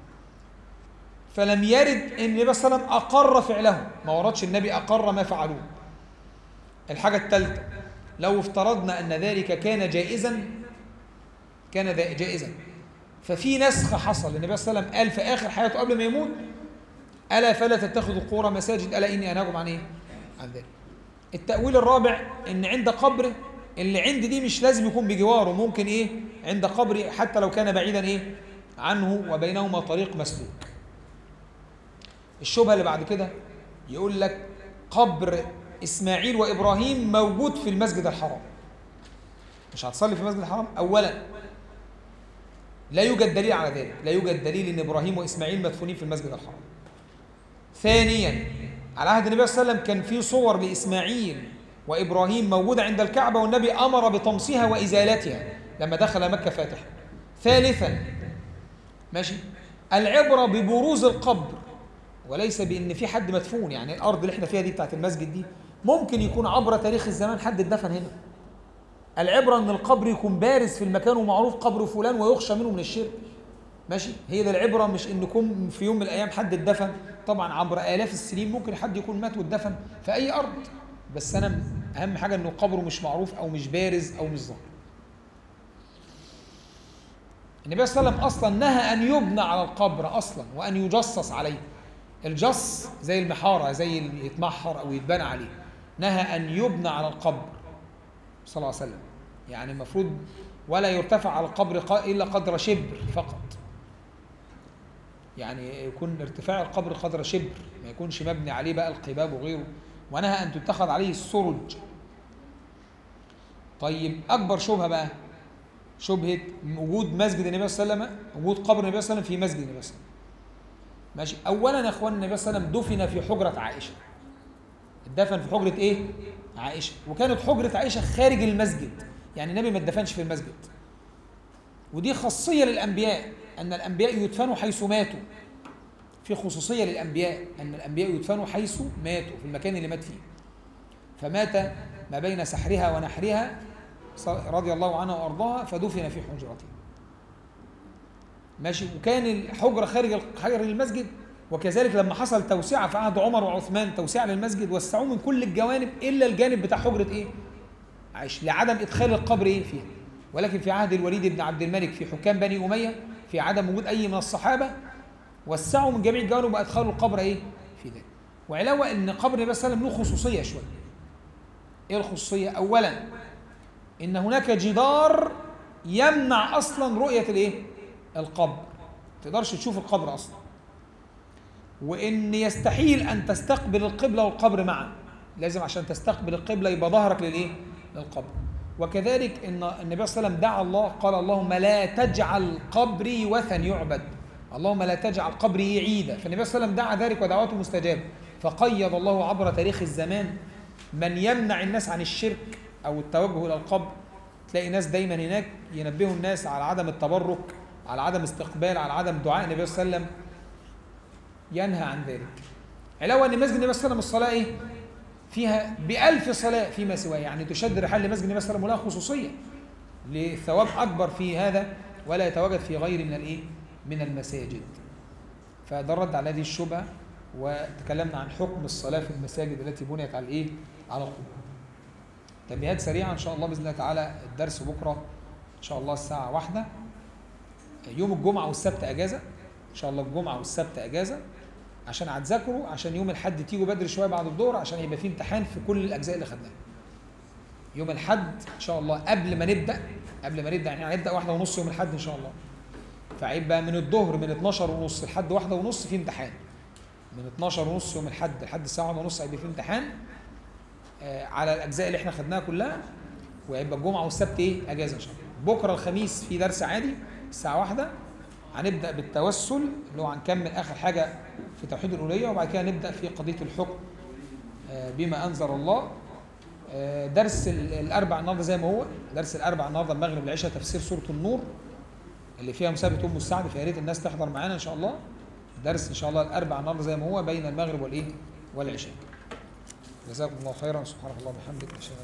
فلم يرد ان النبي صلى الله عليه وسلم اقر فعله ما وردش النبي اقر ما فعلوه الحاجه الثالثه لو افترضنا ان ذلك كان جائزا كان ذا- جائزا ففي نسخ حصل النبي صلى الله عليه وسلم قال في اخر حياته قبل ما يموت الا فلا تتخذوا القبور مساجد الا اني انهاكم عن ايه عن ذلك التاويل الرابع ان عند قبره اللي عند دي مش لازم يكون بجواره ممكن ايه عند قبري حتى لو كان بعيدا ايه عنه وبينهما طريق مسلوك الشبهه اللي بعد كده يقول لك قبر اسماعيل وابراهيم موجود في المسجد الحرام مش هتصلي في المسجد الحرام اولا لا يوجد دليل على ذلك لا يوجد دليل ان ابراهيم واسماعيل مدفونين في المسجد الحرام ثانيا على عهد النبي صلى الله عليه وسلم كان في صور لاسماعيل وابراهيم موجوده عند الكعبه والنبي امر بطمسها وازالتها لما دخل مكه فاتحا ثالثا ماشي العبره ببروز القبر وليس بان في حد مدفون يعني الارض اللي احنا فيها دي بتاعت المسجد دي ممكن يكون عبر تاريخ الزمان حد اتدفن هنا العبره ان القبر يكون بارز في المكان ومعروف قبر فلان ويخشى منه من الشرك ماشي هي ده العبره مش ان يكون في يوم من الايام حد اتدفن طبعا عبر الاف السنين ممكن حد يكون مات واتدفن في اي ارض بس انا اهم حاجه انه قبره مش معروف او مش بارز او مش ظاهر النبي صلى الله عليه وسلم اصلا نهى ان يبنى على القبر اصلا وان يجصص عليه الجص زي المحاره زي اللي يتمحر او يتبنى عليه نهى ان يبنى على القبر صلى الله عليه وسلم يعني المفروض ولا يرتفع على القبر ق- الا قدر شبر فقط يعني يكون ارتفاع القبر قدر شبر ما يكونش مبني عليه بقى القباب وغيره ونهى ان تتخذ عليه السرج طيب اكبر شبهه بقى شبهه وجود مسجد النبي صلى الله عليه وسلم وجود قبر النبي صلى الله عليه وسلم في مسجد النبي صلى الله عليه وسلم ماشي اولا يا اخوان النبي صلى الله عليه وسلم دفن في حجره عائشه اتدفن في حجره ايه عائشه وكانت حجره عائشه خارج المسجد يعني النبي ما اتدفنش في المسجد ودي خاصية للأنبياء أن الأنبياء يدفنوا حيث ماتوا في خصوصية للأنبياء أن الأنبياء يدفنوا حيث ماتوا في المكان اللي مات فيه فمات ما بين سحرها ونحرها ص- رضي الله عنها وأرضاها فدفن في حجرته ماشي وكان الحجرة خارج خارج المسجد وكذلك لما حصل توسعة في عهد عمر وعثمان توسعة للمسجد وسعوه من كل الجوانب إلا الجانب بتاع حجرة إيه؟ عايش لعدم إدخال القبر إيه فيها ولكن في عهد الوليد بن عبد الملك في حكام بني أمية في عدم وجود أي من الصحابة وسعوا من جميع الجوانب وأدخلوا القبر إيه؟ في ذلك وعلاوة إن قبر النبي صلى الله عليه وسلم له خصوصية شوية إيه الخصوصية؟ أولا إن هناك جدار يمنع أصلا رؤية الإيه؟ القبر ما تقدرش تشوف القبر أصلا وإن يستحيل أن تستقبل القبلة والقبر معا لازم عشان تستقبل القبلة يبقى ظهرك للإيه؟ للقبر وكذلك إن النبي صلى الله عليه وسلم دعا الله قال اللهم لا تجعل قبري وثن يعبد اللهم لا تجعل قبري عيدا فالنبي صلى الله عليه وسلم دعا ذلك ودعوته مستجابة فقيض الله عبر تاريخ الزمان من يمنع الناس عن الشرك أو التوجه إلى القبر تلاقي ناس دايما هناك ينبهوا الناس على عدم التبرك على عدم استقبال على عدم دعاء النبي صلى الله عليه وسلم ينهى عن ذلك علاوة أن مسجد النبي صلى الله عليه وسلم الصلاة إيه؟ فيها بألف صلاة فيما سواه يعني تشد رحال لمسجد النبي صلى الله عليه وسلم ولها خصوصية لثواب أكبر في هذا ولا يتواجد في غير من الإيه؟ من المساجد فده الرد على هذه الشبهة وتكلمنا عن حكم الصلاة في المساجد التي بنيت على الإيه؟ على القبور تنبيهات سريعة إن شاء الله بإذن الله تعالى الدرس بكرة إن شاء الله الساعة واحدة يوم الجمعة والسبت أجازة إن شاء الله الجمعة والسبت أجازة عشان هتذاكروا عشان يوم الحد تيجوا بدري شوية بعد الظهر عشان يبقى فيه امتحان في كل الأجزاء اللي خدناها يوم الحد إن شاء الله قبل ما نبدأ قبل ما نبدأ يعني هنبدأ واحدة ونص يوم الحد إن شاء الله فهيبقى من الظهر من 12 ونص لحد واحدة ونص في امتحان من 12 ونص يوم الحد لحد الساعة واحدة ونص هيبقى في امتحان آه، على الأجزاء اللي احنا خدناها كلها وهيبقى الجمعة والسبت إيه أجازة إن شاء الله بكرة الخميس في درس عادي الساعة واحدة هنبدأ بالتوسل اللي هو هنكمل آخر حاجة في توحيد الألوهية وبعد كده نبدأ في قضية الحكم آه، بما أنزل الله آه، درس ال- الأربع النهارده زي ما هو درس الأربع النهارده المغرب العشاء تفسير سورة النور اللي فيها مسابقة أم السعد فيا ريت الناس تحضر معانا إن شاء الله درس إن شاء الله الأربع النهارده زي ما هو بين المغرب والإيه والعشاء جزاكم الله خيرا سبحانك اللهم وبحمدك أشهد أن لا